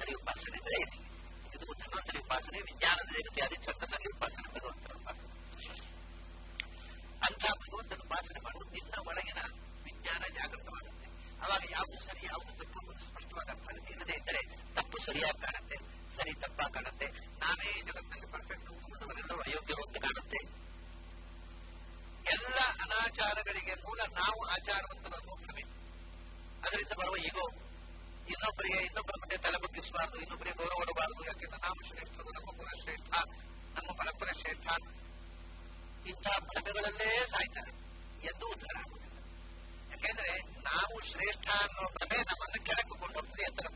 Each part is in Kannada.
ಧನ್ವಂತರಿ ಉಪಾಸನೆ ಅಂದ್ರೆ ಇದೆ ಇದು ಧನ್ವಂತರಿ ಉಪಾಸನೆ ವಿಜ್ಞಾನದ ದೇವತೆ ಆದಿ ಚಂದ್ರನಲ್ಲಿ ಉಪಾಸನೆ ಭಗವಂತನ ಉಪಾಸನೆ ಅಂಥ ಭಗವಂತನ ಉಪಾಸನೆ ಮಾಡುವುದು ನಿನ್ನ ಒಳಗಿನ ವಿಜ್ಞಾನ ಜಾಗೃತವಾಗುತ್ತೆ ಅವಾಗ ಯಾವುದು ಸರಿ ಯಾವುದು ತಪ್ಪು ಎಂಬುದು ಸ್ಪಷ್ಟವಾದ ಅರ್ಥ ಆಗುತ್ತೆ ಇಲ್ಲದೆ ಇದ್ದರೆ ತಪ್ಪು ಸರಿಯಾಗಿ ಕಾಣುತ್ತೆ ಸರಿ ತಪ್ಪಾಗಿ ಕಾಣುತ್ತೆ ನಾವೇ ಜಗತ್ತಿನಲ್ಲಿ ಪರ್ಫೆಕ್ಟ್ ಉಳಿದವರೆಲ್ಲರೂ ಅಯೋಗ್ಯರು ಅಂತ ಕಾಣುತ್ತೆ ಎಲ್ಲ ಅನಾಚಾರಗಳಿಗೆ ಮೂಲ ನಾವು ಆಚಾರವಂತರು ಅನ್ನೋ ಭ್ರಮೆ ಅದರಿಂದ ಬರುವ ಈಗೋ ಇನ್ನೊಬ್ಬರಿಗೆ ಇನ್ನೊಬ್ಬರ ಮುಂದೆ ತಲೆ ಬಗ್ಗಿಸಬಾರದು ಇನ್ನೊಬ್ಬರಿಗೆ ಗೌರವ ಕೊಡಬಾರದು ಯಾಕೆಂದ್ರೆ ನಾವು ಶ್ರೇಷ್ಠರು ನಮ್ಮ ಕುಲ ಶ್ರೇಷ್ಠ ನಮ್ಮ ಪರಂಪರೆ ಶ್ರೇಷ್ಠ ಇಂಥ ಭ್ರಮೆಗಳಲ್ಲೇ ಸಾಯ್ತಾರೆ ಎಂದು ಉದ್ಧಾರ ಆಗುತ್ತದೆ ಯಾಕೆಂದ್ರೆ ನಾವು ಶ್ರೇಷ್ಠ ಅನ್ನೋ ಭ್ರಮೆ ನಮ್ಮನ್ನು ಕೆಳಕ್ಕೆ ಕೊಂಡೋಗ್ತದೆ ಎತ್ತರ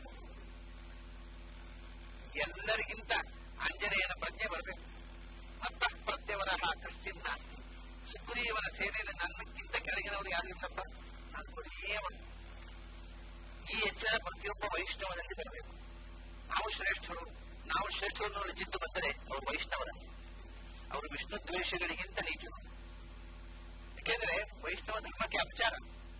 ಎಲ್ಲರಿಗಿಂತ ಆಂಜನೇಯನ ಪ್ರಜ್ಞೆ ಬರಬೇಕು ಮತ್ತ ಪ್ರತ್ಯವರ ಕಶ್ಚಿನ್ ನಾಸ್ತಿ ಸುಗ್ರೀವನ ಸೇನೆಯಲ್ಲಿ ನನ್ನಕ್ಕಿಂತ ಕೆಳಗಿನವರು ಯಾರು ಇಲ್ಲಪ್ಪ ನಾನು ಕೊಡಿಯೇವ ಈ ಎಚ್ಚರ ಪ್ರತಿಯೊಬ್ಬ ವೈಷ್ಣವನಲ್ಲಿ ಬರಬೇಕು ನಾವು ಶ್ರೇಷ್ಠರು ನಾವು ಶ್ರೇಷ್ಠರು ನೋಡಿ ಜಿದ್ದು ಬಂದರೆ ಅವರು ವೈಷ್ಣವರನ್ನು ಅವರು ವಿಷ್ಣು ದ್ವೇಷಗಳಿಗಿಂತ ನೀಚರು ಯಾಕೆಂದ್ರೆ ವೈಷ್ಣವ ಧರ್ಮಕ್ಕೆ ಅಪಚಾರ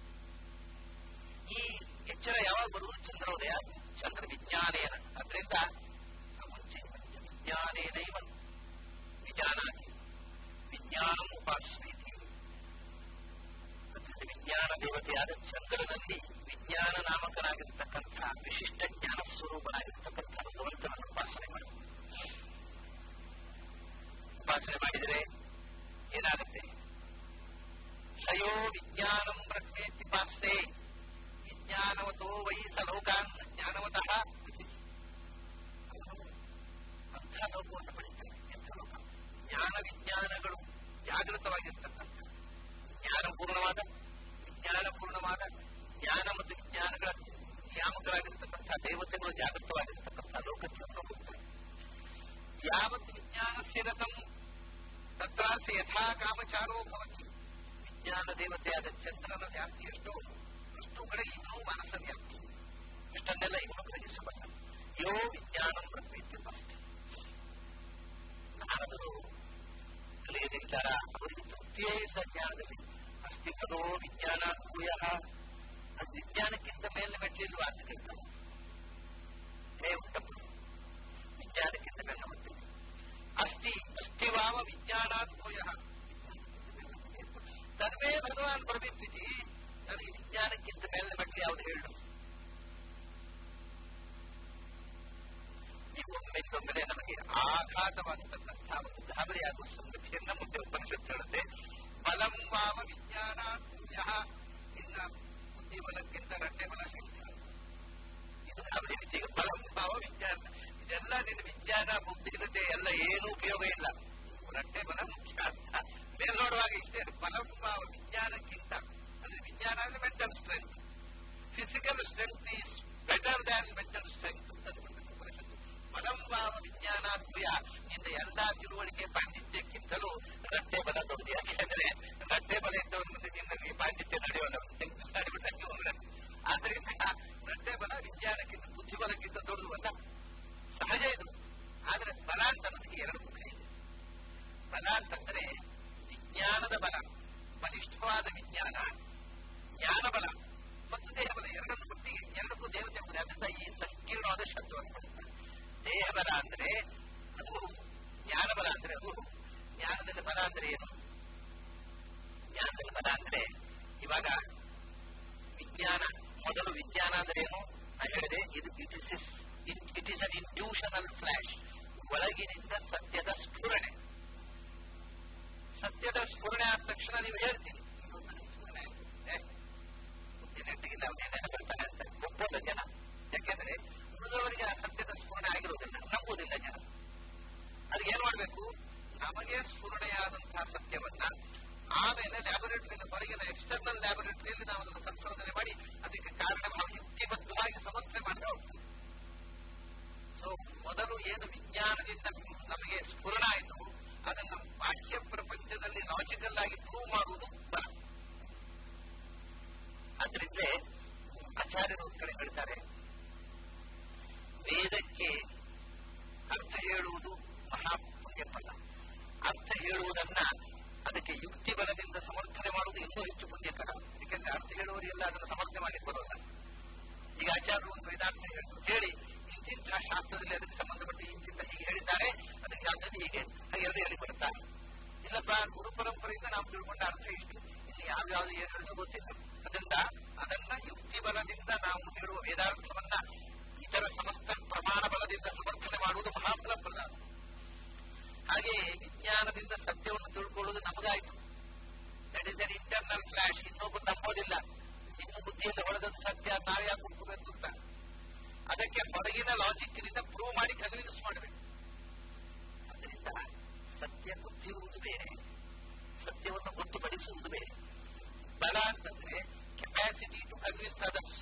ಈ ಎಚ್ಚರ ಯಾವಾಗ ಬರುವುದು ಚಂದ್ರೋದಯ ಚಂದ್ರ ವಿಜ್ಞಾನೇನ ಅದರಿಂದ ಮುಂಚೆ ವಿಜ್ಞಾನೇನೈವ ವಿಜಾನಾತಿ ವಿಜ್ಞಾನಂ ಉಪಾಸ್ಮೀತಿ ಅದರಿಂದ ವಿಜ್ಞಾನ ದೇವತೆಯಾದ ಚಂದ್ರನಲ್ಲಿ ವಿಜ್ಞಾನ ನಾಮಕನಾಗಿರ್ತಕ್ಕಂಥ ವಿಶಿಷ್ಟ ಜ್ಞಾನ ಸ್ವರೂಪನಾಗಿರ್ತಕ್ಕಂಥ ಭಗವಂತನನ್ನು ಉಪಾಸನೆ ಮಾಡಿ ಉಪಾಸನೆ ಮಾಡಿದರೆ ಏನಾಗುತ್ತೆ ಸಯೋ ವಿಜ್ಞಾನಂ ಬ್ರಹ್ಮೇತಿ ಪಾಸ್ತೆ ವಿಜ್ಞಾನವತೋ ವೈ ಸಲೋಕಾನ್ ಜ್ಞಾನವತಃ ಅಂಥ ಲೋಕವನ್ನು ಪಡಿತಾರೆ ಎಂಥ ಲೋಕ ಜ್ಞಾನ ವಿಜ್ಞಾನಗಳು ಜಾಗೃತವಾಗಿರ್ತಕ್ಕಂಥ ಜ್ಞಾನಪೂರ್ಣವಾದ ವಿಜ್ಞಾನಪೂರ್ಣವಾದ ಜ್ಞಾನ ಮತ್ತು ವಿಜ್ಞಾನಗಳ ನಿಯಾಮಕರಾಗಿರ್ತಕ್ಕಂಥ ದೇವತೆಗಳು ಜಾಗೃತವಾಗಿರ್ತಕ್ಕಂಥ ಲೋಕಕ್ಕೆ ಹೋಗ್ತಾರೆ ಯಾವತ್ತು ವಿಜ್ಞಾನಸ್ಯ ರಥಂ ತತ್ರಾಸ ಯಥಾ ಕಾಮಚಾರೋ ಭವತಿ ವಿಜ್ಞಾನ ದೇವತೆಯಾದ ಚಂದ್ರನ ವ್ಯಾಪ್ತಿ ಎಷ್ಟೋ ಅಷ್ಟು ಕಡೆ ಇವನು ಮಾನಸ ವ್ಯಾಪ್ತಿ ಇಷ್ಟನ್ನೆಲ್ಲ ಇವನು ಗ್ರಹಿಸಬಲ್ಲ ಯೋ ವಿಜ್ಞಾನಂ ಬ್ರಹ್ಮೇತ್ಯುಪಾಸ್ತಿ ನಾರದರು ಅಲ್ಲಿಗೆ ನಿಲ್ತಾರ ಅವರಿಗೆ ತೃಪ್ತಿಯೇ ಇಲ್ಲ ಜ್ಞಾನದಲ್ಲಿ ಅಸ್ತಿ ಪದೋ ವಿಜ್ಞಾನ ಭೂಯ ಅದು ವಿಜ್ಞಾನಕ್ಕಿಂತ ಮೇಲೆ ಮೆಟ್ಟಿಲ್ವಾ ಅಂತ ಕೇಳ್ತಾರೆ ಹೇ ಉತ್ತಮ ವಿಜ್ಞಾನಕ್ಕಿಂತ ಮೇಲೆ ಮತ್ತೆ ಅಸ್ತಿ ಅಸ್ತಿವಾಮ ವಿಜ್ಞಾನಾತ್ ಭೂಯ ತನ್ಮೇ ಭಗವಾನ್ ಪ್ರವೃತ್ತಿ ನನಗೆ ವಿಜ್ಞಾನಕ್ಕಿಂತ ಮೇಲೆ ಮೆಟ್ಲು ಯಾವುದು ಹೇಳು ನೀವು ಒಮ್ಮೆಲ್ಲೊಮ್ಮೆಲೆ ನಮಗೆ ಆಘಾತವಾಗತಕ್ಕಂತಹ ಒಂದು ಗಾಬರಿಯಾಗುವ ಸಂಗತಿಯನ್ನ ಮುಂದೆ ಉಪನಿಷತ್ತು ಹೇಳುತ್ತೆ ಬಲಂ ವಾಮ ವಿಜ್ಞಾನಾತ್ ಭೂಯ ನಿನ್ನ ಬುದ್ಧಿಬಲಕ್ಕಿಂತ ರಟ್ಟೆ ಬಲ ಶ್ರೇಷ್ಠ ಇದು ಗಾಬರಿ ಈಗ ಬಲಂ ಭಾವ ವಿಜ್ಞಾನ ಇದೆಲ್ಲ ನಿನ್ನ ವಿಜ್ಞಾನ ಬುದ್ಧಿಲತೆ ಎಲ್ಲ ಏನೂ ಉಪಯೋಗ ಇಲ್ಲ ರಟ್ಟೆ ಬಲ ಮುಖ್ಯ ಅಂತ ಮೇಲ್ನೋಡುವಾಗ ಇಷ್ಟೇ ಬಲಂ ಭಾವ ವಿಜ್ಞಾನಕ್ಕಿಂತ ಅಂದ್ರೆ ವಿಜ್ಞಾನ ಅಂದ್ರೆ mental strength physical strength is better than mental strength ಅಂತ ಉಪನಿಷತ್ತು ಬಲಂ ಭಾವ ವಿಜ್ಞಾನಾತ್ಮಯ ನಿನ್ನ ಎಲ್ಲಾ ತಿಳುವಳಿಕೆ ಪಾಂಡಿತ್ಯಕ್ಕಿಂತಲೂ ರಟ್ಟೆ ಬಲ ದೊಡ್ಡದು ಯಾಕೆಂದ್ರೆ ರಟ್ಟೆ ಬಲ ಇದ್ದವರ ಮುಂದೆ ನಿನ್ನಲ್ಲಿ ಪಾಂಡಿತ್ಯ ನಡೆಯೋಲ್ಲ ನಡೆಬಿಟ್ಟಂಗೆ ಹೋಗಲ್ಲ ಆದ್ರಿಂದ ರಟ್ಟೆ ಬಲ ವಿಜ್ಞಾನಕ್ಕಿಂತ ಬುದ್ಧಿಬಲಕ್ಕಿಂತ ದೊಡ್ಡದು ಅಲ್ಲ ಸಹಜ ಇದು ಆದ್ರೆ ಬಲ ಅಂತ ಅನ್ನೋದಕ್ಕೆ ಎರಡು ಮುಖ ಇದೆ ಬಲ ಅಂತಂದ್ರೆ ವಿಜ್ಞಾನದ ಬಲ ಬಲಿಷ್ಠವಾದ ವಿಜ್ಞಾನ ಜ್ಞಾನ ಬಲ ಮತ್ತು ದೇಹ ಬಲ ಎರಡನ್ನು ಒಟ್ಟಿಗೆ ಎರಡಕ್ಕೂ ದೇವತೆ ಹೋಗಿದೆ ಅದರಿಂದ ಈ ಸಂಕೀರ್ಣವಾದ ಶಬ್ದವನ್ನು ಬಳಸ್ತಾರೆ ದೇಹ ಬಲ ಅಂದ್ರೆ ಅದು ಹೌದು ಜ್ಞಾನ ಬಲ ಅಂದ್ರೆ ಅದು ಹೌದು ಜ್ಞಾನದಲ್ಲಿ ಬಲ ಅಂದ್ರೆ ಏನು ಜ್ಞಾನದಲ್ಲಿ ಬಲ ಅಂದ್ರೆ ಇವಾಗ ವಿಜ್ಞಾನ ಮೊದಲು ವಿಜ್ಞಾನ ಅಂದ್ರೆ ಏನು ನಾ ಹೇಳಿದೆ ಇದು it is it is an intuitional flash ಒಳಗಿನಿಂದ ಸತ್ಯದ ಸ್ಫುರಣೆ ಸತ್ಯದ ಸ್ಫುರಣೆ ಆದ ತಕ್ಷಣ ನೀವು ಹೇಳ್ತೀರಿ ನೆಟ್ಟಿಗಿಲ್ಲ ಅವನೇನೆಲ್ಲ ಬರ್ತಾನೆ ಅಂತ ಒಪ್ಪೋಲ್ಲ ಜನ ಯಾಕೆಂದ್ರೆ ಉಳಿದವರಿಗೆ ಆ ಸತ್ಯದ ಸ್ಫುರಣೆ ಆಗಿರೋದಿಲ್ಲ ನಂಬುವುದಿಲ್ಲ ಜನ ಅದಕ್ಕೆ ಏನ್ ಮಾಡ್ಬೇಕು ನಮಗೆ ಸ್ಫುರಣೆಯಾದಂತಹ ಸತ್ಯವನ್ನ ಆಮೇಲೆ ಲ್ಯಾಬೊರೇಟರಿಯಿಂದ ಹೊರಗಿನ ಎಕ್ಸ್ಟರ್ನಲ್ ಲ್ಯಾಬೊರೇಟರಿಯಲ್ಲಿ ನಾವು ಅದನ್ನು ಸಂಶೋಧನೆ ಮಾಡಿ ಅದಕ್ಕೆ ಕಾರಣ ಯುಕ್ತಿಬದ್ಧವಾಗಿ ಸಮರ್ಥನೆ ಮಾಡಿದ್ರೆ ಹೋಗ್ತದೆ ಸೊ ಮೊದಲು ಏನು ವಿಜ್ಞಾನದಿಂದ ನಮಗೆ ಸ್ಫುರಣ ಆಯಿತು ಅದನ್ನು ಬಾಹ್ಯ ಪ್ರಪಂಚದಲ್ಲಿ ಲಾಜಿಕಲ್ ಆಗಿ ಪ್ರೂವ್ ಮಾಡುವುದು ಬಲ ಆದ್ರಿಂದಲೇ ಆಚಾರ್ಯರು ಒಂದು ಕಡೆ ಹೇಳ್ತಾರೆ ವೇದಕ್ಕೆ ಅರ್ಥ ಹೇಳುವುದು ಮಹಾಪುಣ್ಯಫಲ ಅರ್ಥ ಹೇಳುವುದನ್ನ ಅದಕ್ಕೆ ಯುಕ್ತಿ ಬಲದಿಂದ ಸಮರ್ಥನೆ ಮಾಡುವುದು ಇನ್ನೂ ಹೆಚ್ಚು ಪುಣ್ಯಕರ ಯಾಕೆಂದ್ರೆ ಅರ್ಥ ಹೇಳುವವರೆಲ್ಲ ಅದನ್ನು ಸಮರ್ಥನೆ ಮಾಡಲಿಕ್ಕೆ ಬರೋಲ್ಲ ಈಗ ಆಚಾರ್ಯರು ಒಂದು ವೇದಾರ್ಥ ಹೇಳಿದ್ರು ಹೇಳಿ ಇಂತಿಂಥ ಇಂಥ ಶಾಸ್ತ್ರದಲ್ಲಿ ಅದಕ್ಕೆ ಸಂಬಂಧಪಟ್ಟ ಇಂತಿಂತ ಹೀಗೆ ಹೇಳಿದ್ದಾರೆ ಅದಕ್ಕೆ ಯಾವ್ದು ಹೀಗೆ ಹಾಗೆ ಎರಡು ಹೇಳಿ ಬರುತ್ತಾರೆ ಇಲ್ಲಪ್ಪ ಗುರು ಪರಂಪರೆಯಿಂದ ನಾವು ತಿಳ್ಕೊಂಡ ಅರ್ಥ ಇಷ್ಟು ಇಲ್ಲಿ ಯಾವ ಯಾವ್ದು ಏನು ಹೇಳಿದ್ರು ಗೊತ್ತಿಲ್ಲ ಅದರಿಂದ ಅದನ್ನ ಯುಕ್ತಿ ಬಲದಿಂದ ನಾವು ಹೇಳುವ ವೇದಾರ್ಥವನ್ನ ಇತರ ಸಮಸ್ತ ಪ್ರಮಾಣ ಬಲದಿಂದ ಸಮರ್ಥನೆ ಮಾಡುವುದು ಮಹಾಫಲ ಪ್ರಧಾನ ಹಾಗೆ ವಿಜ್ಞಾನದಿಂದ ಸತ್ಯವನ್ನು ತಿಳ್ಕೊಳ್ಳುವುದು ನಮಗಾಯ್ತು that is an internal flash ಇನ್ನೊಬ್ಬರು ನಂಬೋದಿಲ್ಲ ನಿಮ್ಮ ಬುದ್ಧಿಯಲ್ಲಿ ಹೊಳೆದದ್ದು ಸತ್ಯ ನಾವು ಯಾಕೆ ಒಪ್ಕೋಬೇಕು ಅಂತ ಅದಕ್ಕೆ ಹೊರಗಿನ ಲಾಜಿಕ್ನಿಂದ ಪ್ರೂವ್ ಮಾಡಿ ಕನ್ವಿನ್ಸ್ ಮಾಡಬೇಕು ಅದರಿಂದ ಸತ್ಯ ಗೊತ್ತಿರುವುದು ಬೇರೆ ಸತ್ಯವನ್ನು ಗೊತ್ತುಪಡಿಸುವುದು ಬೇರೆ ಬಲ ಅಂತಂದ್ರೆ ಕೆಪಾಸಿಟಿ ಟು ಕನ್ವಿನ್ಸ್ ಅದರ್ಸ್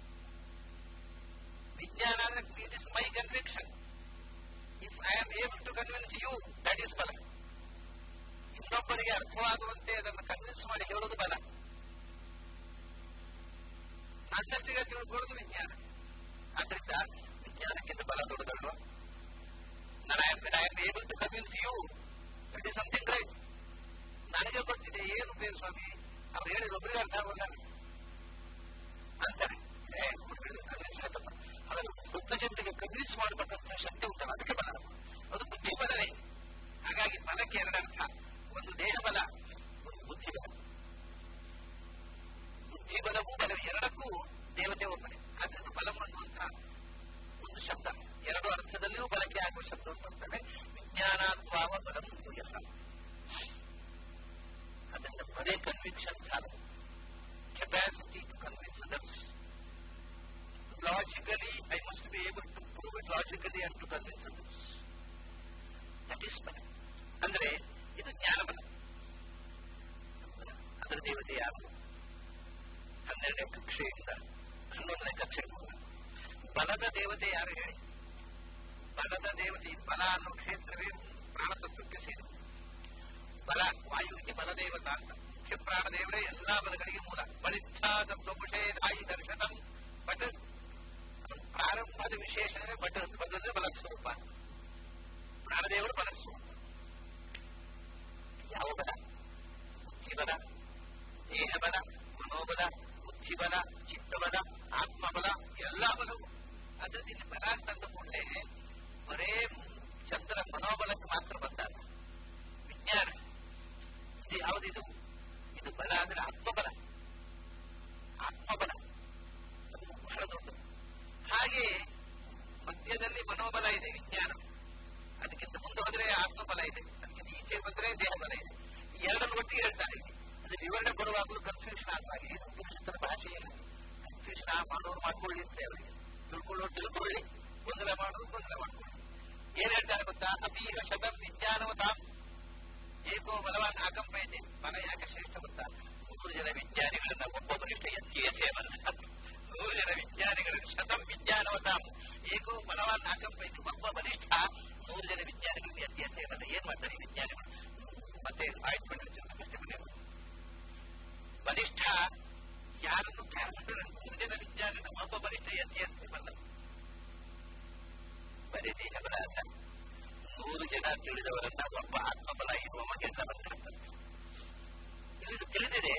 ವಿಜ್ಞಾನ ಅಂದ್ರೆ it is my conviction if I am able to convince you that is ಬಲ ಇನ್ನೊಬ್ಬರಿಗೆ ಅರ್ಥವಾಗುವಂತೆ ಅದನ್ನು ಕನ್ವಿನ್ಸ್ ಮಾಡಿ ಹೇಳೋದು ಬಲ ನನ್ನಷ್ಟಿಗೆ ತಿಳ್ಕೊಳ್ಳೋದು ವಿಜ್ಞಾನ ಆದ್ರಿಂದ ವಿಜ್ಞಾನಕ್ಕಿಂತ ಬಲ ದೊಡ್ಡದಲ್ವ ನಾನು I am I am able to convince you that is something right ನನಗೆ ಗೊತ್ತಿದೆ ಏನು ಬೇಕು ಸ್ವಾಮಿ ಅವ್ರು ಹೇಳಿದ ಒಬ್ಬರಿಗೆ ಅರ್ಥ ಆಗೋಲ್ಲ ಅಂತಾರೆ ಕನ್ವಿನ್ಸ್ ಆಯ್ತಪ್ಪ ಅದನ್ನು ಗೊತ್ತ ಜನರಿಗೆ ಕನ್ವಿನ್ಸ್ ಮಾಡಬೇಕಂತ ಶಕ್ತಿ ಉಂಟಲ್ಲ ಅದಕ್ಕೆ ಬಲ ಅದು ಬುದ್ಧಿ ಬಲವೇ ಹಾಗಾಗಿ ಬಲಕ್ಕೆ ಎರಡು ಅರ್ಥ ಒಂದು ದೇಹ ಬಲ ಒಂದು ಬುದ್ಧಿ ಬಲ ಬುದ್ಧಿ ಬಲವೂ ಬಲವೇ ಎರಡಕ್ಕೂ ದೇವತೆ ಒಬ್ಬನೇ ಆದ್ದರಿಂದ ಬಲಂ ಅನ್ನುವಂಥ ಒಂದು ಶಬ್ದ ಎರಡು ಅರ್ಥದಲ್ಲಿಯೂ ಬಳಕೆ ಆಗುವ ಶಬ್ದ ಅಂತಂದ್ರೆ ವಿಜ್ಞಾನಾತ್ವಾವ ಬಲಂ ಭೂಯಃ ಅದರಿಂದ ಬರೇ ಕನ್ವಿಕ್ಷನ್ ಸಾಲದು capacity to convince others logically I must be able to prove it logically and to convince others that is ಬಲ ಅಂದ್ರೆ ಇದು ಜ್ಞಾನಬಲ ಅದರ ದೇವತೆ ಯಾರು ಹನ್ನೆರಡನೇ ಕಕ್ಷೆಯಿಂದ ಹನ್ನೊಂದನೇ ಕಕ್ಷೆಗೆ ಹೋಗೋಣ ಬಲದ ದೇವತೆ ಯಾರು ಹೇಳಿ ಬಲದ ದೇವತೆ ಬಲ ಅನ್ನೋ ಕ್ಷೇತ್ರವೇ ಪ್ರಾಣತತ್ವಕ್ಕೆ ಸೇರಿದೆ ಬಲ ವಾಯುವಿಗೆ ಬಲದೇವತ ಅಂತ ಮುಖ್ಯ ಪ್ರಾಣದೇವರೇ ಎಲ್ಲಾ ಬಲಗಳಿಗೆ ಮೂಲ ಬಲಿಷ್ಠಾದತ್ವಪುಷೇಧಾಯಿ ದರ್ಶನಂ ಬಟ್ ಪ್ರಾರಂಭದ ವಿಶೇಷಣವೇ ಬಟ್ ಅಂತ ಬಂದ್ರೆ ಬಲ ಸ್ವರೂಪ ಪ್ರಾಣದೇವರು ಬಲ ಸ್ವರೂಪ ಯಾವ ಬಲ ಬುದ್ಧಿ ಬಲ ದೇಹ ಬಲ ಮನೋಬಲ ಬುದ್ಧಿ ಬಲ ಚಿತ್ತಬಲ ಆತ್ಮಬಲ ಎಲ್ಲಾ ಬಲವು ಅದರಲ್ಲಿ ಇಲ್ಲಿ ಬಲ ಅಂತಂದ ಕೂಡಲೇ ಬರೇ ಚಂದ್ರ ಮನೋಬಲಕ್ಕೆ ಮಾತ್ರ ಬಂದಾಗ ವಿಜ್ಞಾನ ಇದು ಯಾವುದಿದು ಇದು ಬಲ ಅಂದ್ರೆ ಆತ್ಮಬಲ ಆತ್ಮಬಲ ಅದು ಬಹಳ ದೊಡ್ಡದು ಹಾಗೆ ಮಧ್ಯದಲ್ಲಿ ಮನೋಬಲ ಇದೆ ವಿಜ್ಞಾನ ಅದಕ್ಕಿಂತ ಮುಂದೆ ಹೋದ್ರೆ ಆತ್ಮಬಲ ಇದೆ ಅದಕ್ಕಿಂತ ಈಚೆ ಬಂದ್ರೆ ದೇಹ ಬಲ ಇದೆ ಈ ಎರಡನ್ನು ಒಟ್ಟಿಗೆ ಹೇಳ್ತಾರೆ ಇಲ್ಲಿ ಅದು ವಿವರಣೆ ಕೊಡುವಾಗಲೂ ಕನ್ಫ್ಯೂಷನ್ ಆಗಲಾಗಿ ಏನು ಪುರುಷರ ಭಾಷೆ ಏನು ಕನ್ಫ್ಯೂಷನ್ ಮಾಡೋರು ಮಾಡ್ಕೊಳ್ಳಿ ಅಂತ ಅವರಿಗೆ ತಿಳ್ಕೊಳ್ಳೋರು ತಿಳ್ಕೊಳ್ಳಿ ಗೊಂದಲ ಮಾಡೋರು ಗೊಂದಲ ಮಾಡ್ಕೊಳ್ಳಿ ಏನ್ ಹೇಳ್ತಾರೆ ಗೊತ್ತಾ ಅಪೀಹ ಶತಂ ವಿಜ್ಞಾನವತಾಂ ಏಕೋ ಬಲವಾನ್ ಆಗಂಪೈತೆ ಬಲ ಯಾಕೆ ಶ್ರೇಷ್ಠ ಗೊತ್ತಾ ನೂರು ಜನ ವಿಜ್ಞಾನಿಗಳನ್ನ ಒಬ್ಬೊಬ್ಬರಿಷ್ಟ ಎತ್ತಿಯೇ ಸೇವಲ್ಲ ನೂರು ಜನ ವಿಜ್ಞಾನಿಗಳನ್ನು ಶತಂ ವಿಜ್ಞಾನವತಾಂ ಏಕೋ ಬಲವಾನ್ ಆಗಂಪೈತೆ ಒಬ್ಬ ಬಲಿಷ್ಠ ನೂರು ಜನ ವಿಜ್ಞಾನಿಗಳಿಗೆ ಎತ್ತಿಯೇ ಸೇವಲ್ಲ ಏನ್ ಮಾಡ್ತಾರೆ ಈ ವಿಜ್ಞಾನಿಗಳು ಮತ್ತೆ ಆಯಿಂಟ್ಮೆಂಟ್ ಅಷ್ಟೇ ಮನೆ ಬಲಿಷ್ಠ ಯಾರನ್ನು ಕ್ಯಾನ್ಸರ್ ನೂರು ಜನ ವಿಜ್ಞಾನಿಗಳ ಒಬ್ಬ ಬಲಿಷ್ಠ ಎತ್ತಿಯೇ ಸೇವಲ್ಲ ಬರೀ ದೇಹ ಬಲ ಅಲ್ಲ ನೂರು ಜನ ತಿಳಿದವರನ್ನ ಒಬ್ಬ ಆತ್ಮಬಲ ಇರುವ ಮಗೆಲ್ಲ ಬಂದಿರುತ್ತದೆ ಇದು ತಿಳಿದಿದೆ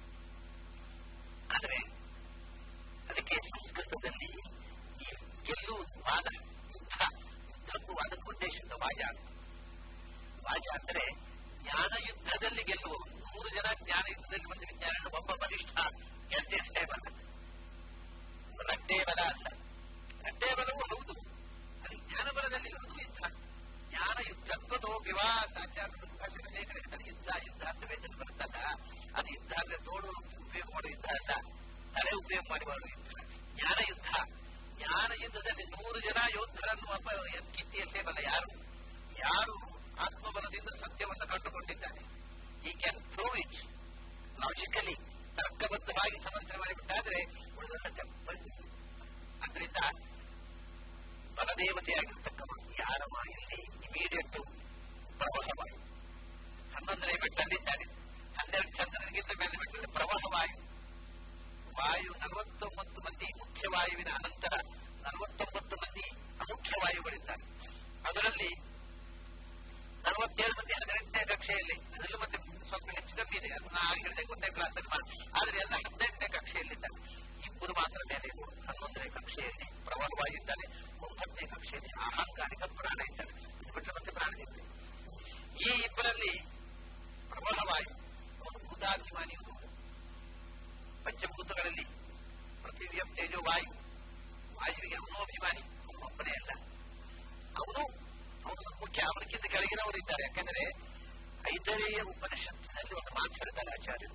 ಆದರೆ ಅದಕ್ಕೆ ಸಂಸ್ಕೃತದಲ್ಲಿ ಈ ಗೆಲ್ಲುವುದು ವಾದ ಯುದ್ಧ ಯುದ್ಧಕ್ಕೂ ವಾದಕ್ಕೂ ಉದ್ದೇಶಿತ ವಾಜ ವಾಜ ಅಂದ್ರೆ ಜ್ಞಾನ ಯುದ್ಧದಲ್ಲಿ ಗೆಲ್ಲುವ ನೂರು ಜನ ಜ್ಞಾನ ಯುದ್ಧದಲ್ಲಿ ಬಂದ ವಿಜ್ಞಾನ ಒಬ್ಬ ಬಲಿಷ್ಠ ಗೆದ್ದೇ ಬಲ ರಡ್ಡೇ ಬಲ ಅಲ್ಲ ರಡ್ಡೇ ಬಲವೂ ಹೌದು ಅದು ಜ್ಞಾನ ಬಲದಲ್ಲಿ ಇರುವುದು ಯುದ್ಧ ಜ್ಞಾನ ಯುದ್ಧತ್ವದೋ ವಿವಾದ ಆಚಾರ್ಯರು ಭಾಷೆ ಅನೇಕ ಹೇಳ್ತಾರೆ ಯುದ್ಧ ಯುದ್ಧ ಅಂತ ವೇದನೆ ಬರುತ್ತಲ್ಲ ಅದು ಯುದ್ಧ ಅಂದ್ರೆ ತೋಡು ಉಪಯೋಗ ಮಾಡೋ ಯುದ್ಧ ಅಲ್ಲ ತಲೆ ಉಪಯೋಗ ಮಾಡಿ ಮಾಡೋ ಯುದ್ಧ ಜ್ಞಾನ ಯುದ್ಧ ಜ್ಞಾನ ಯುದ್ಧದಲ್ಲಿ ನೂರು ಜನ ಯೋಧರನ್ನು ಒಬ್ಬ ಕಿತ್ತಿ ಎಸೆಯಬಲ್ಲ ಯಾರು ಯಾರು ಆತ್ಮಬಲದಿಂದ ಸತ್ಯವನ್ನು ಕಂಡುಕೊಂಡಿದ್ದಾನೆ ಈ ಕ್ಯಾನ್ ಪ್ರೂವ್ ಇಟ್ ಲಾಜಿಕಲಿ ತರ್ಕಬದ್ಧವಾಗಿ ಸಮರ್ಥನೆ ಮಾಡಿಬಿಟ್ಟಾದ್ರೆ ಉಳಿದ ಅದರಿಂದ ಬಲದೇವತೆಯಾಗಿರ್ತಕ್ಕವ ಯಾರ ಮಾಯಲ್ಲಿ ಇಮಿಡಿಯೇಟ್ ಪ್ರವಾಹವಾಯು ಹನ್ನೊಂದನೇ ಬೆಟ್ಟಲ್ಲಿದ್ದಾನೆ ಹನ್ನೆರಡು ಚಂದ್ರನಿಗಿಂತ ಮೇಲೆ ಬೆಟ್ಟದಲ್ಲಿ ಪ್ರವಾಹವಾಯು ವಾಯು ನಲವತ್ತೊಂಬತ್ತು ಮಂದಿ ಮುಖ್ಯ ವಾಯುವಿನ ಅನಂತರ ನಲವತ್ತೊಂಬತ್ತು ಮಂದಿ ಅಮುಖ್ಯ ವಾಯುಗಳಿದ್ದಾರೆ ಅದರಲ್ಲಿ ನಲವತ್ತೇಳು ಮಂದಿ ಹದಿನೆಂಟನೇ ಕಕ್ಷೆಯಲ್ಲಿ ಅದರಲ್ಲೂ ಮತ್ತೆ ಸ್ವಲ್ಪ ಹೆಚ್ಚು ಕಮ್ಮಿ ಇದೆ ಅದನ್ನ ಹೇಳಿದೆ ಒಂದೇ ಕ್ಲಾಸ್ ಅಲ್ಲಿ ಆದ್ರೆ ಎಲ್ಲ ಹದಿನೆಂಟನೇ ಕಕ್ಷೆಯಲ್ಲಿದ್ದಾರೆ ಇಬ್ಬರು ಮಾತ್ರ ಮೇಲೆ ಹನ್ನೊಂದನೇ ಕಕ್ಷೆಯಲ್ಲಿ ಪ್ರವಾಹವಾಗಿದ್ದಾನೆ ಒಂಬತ್ತನೇ ಕಕ್ಷೆಯಲ್ಲಿ ಅಹಂಕಾರಿಕ ಪ್ರಾಣ ಇದ್ದಾನೆ ಇದು ಬಿಟ್ಟರೆ ಮತ್ತೆ ಪ್ರಾಣ ಇದೆ ಈ ಇಬ್ಬರಲ್ಲಿ ಪ್ರಬಲವಾಯು ಅವನು ಭೂತಾಭಿಮಾನಿ ಪಂಚಭೂತಗಳಲ್ಲಿ ಪೃಥ್ವಿಯ ತೇಜೋ ವಾಯು ವಾಯುವಿಗೆ ಅವನು ಅಭಿಮಾನಿ ಅವನು ಒಬ್ಬನೇ ಅಲ್ಲ ಅವನು ಅವನು ಮುಖ್ಯ ಅವನಕ್ಕಿಂತ ಕೆಳಗಿನವರು ಇದ್ದಾರೆ ಯಾಕಂದ್ರೆ ಐದರೆಯ ಉಪನಿಷತ್ತಿನಲ್ಲಿ ಒಂದು ಮಾತು ಹೇಳ್ತಾರೆ ಆಚಾರ್ಯರು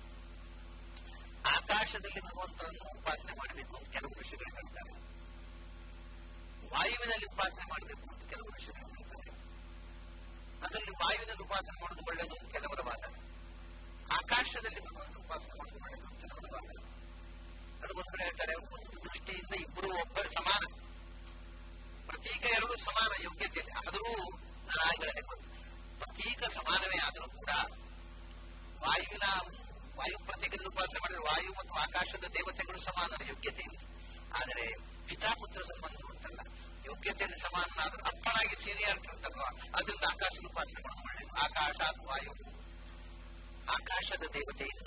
ಆಕಾಶದಲ್ಲಿ ಭಗವಂತನನ್ನು ಉಪಾಸನೆ ಮಾಡಬೇಕು ಅಂತ ಕೆಲವು ಋಷಿಗಳು ಹೇಳ್ತಾರೆ ವಾಯುವಿನಲ್ಲಿ ಉಪಾಸನೆ ಮಾಡಬೇಕು ಅಂತ ಕೆಲವು ಋಷಿಗಳು ಹೇಳ್ತಾರೆ ಅದರಲ್ಲಿ ವಾಯುವಿನಲ್ಲಿ ಉಪಾಸನೆ ಮಾಡೋದು ಒಳ್ಳೆಯದು ಅಂತ ಕೆಲವರ ವಾದ ಆಕಾಶದಲ್ಲಿ ಭಗವಂತ ಉಪಾಸನೆ ಮಾಡೋದು ಒಳ್ಳೆಯದು ಅಂತ ಕೆಲವರ ವಾದ ಅದಕ್ಕೊಂದು ಕಡೆ ಹೇಳ್ತಾರೆ ಒಂದು ದೃಷ್ಟಿಯಿಂದ ಇಬ್ಬರು ಒಬ್ಬ ಸಮಾನ ಪ್ರತೀಕ ಎರಡು ಸಮಾನ ಯೋಗ್ಯತೆಯಲ್ಲಿ ಆದರೂ ನಾನು ಆಗಲೇ ಪ್ರತೀಕ ಸಮಾನವೇ ಆದರೂ ಕೂಡ ವಾಯುವಿನ ವಾಯು ಪ್ರತೀಕದಲ್ಲಿ ಉಪಾಸನೆ ಮಾಡಿದ್ರೆ ವಾಯು ಮತ್ತು ಆಕಾಶದ ದೇವತೆಗಳು ಸಮಾನರ ಯೋಗ್ಯತೆ ಇದೆ ಆದರೆ ಪಿತಾಪುತ್ರ ಸಂಬಂಧ ಉಂಟಲ್ಲ ಯೋಗ್ಯತೆಯಲ್ಲಿ ಸಮಾನನಾದರೂ ಅಪ್ಪನಾಗಿ ಸೀನಿಯರ್ ಇರ್ತಲ್ವ ಅದರಿಂದ ಆಕಾಶದ ಉಪಾಸನೆ ಮಾಡೋದು ಒಳ್ಳೆಯದು ಆಕಾಶ ವಾಯು ಆಕಾಶದ ದೇವತೆಯಿಂದ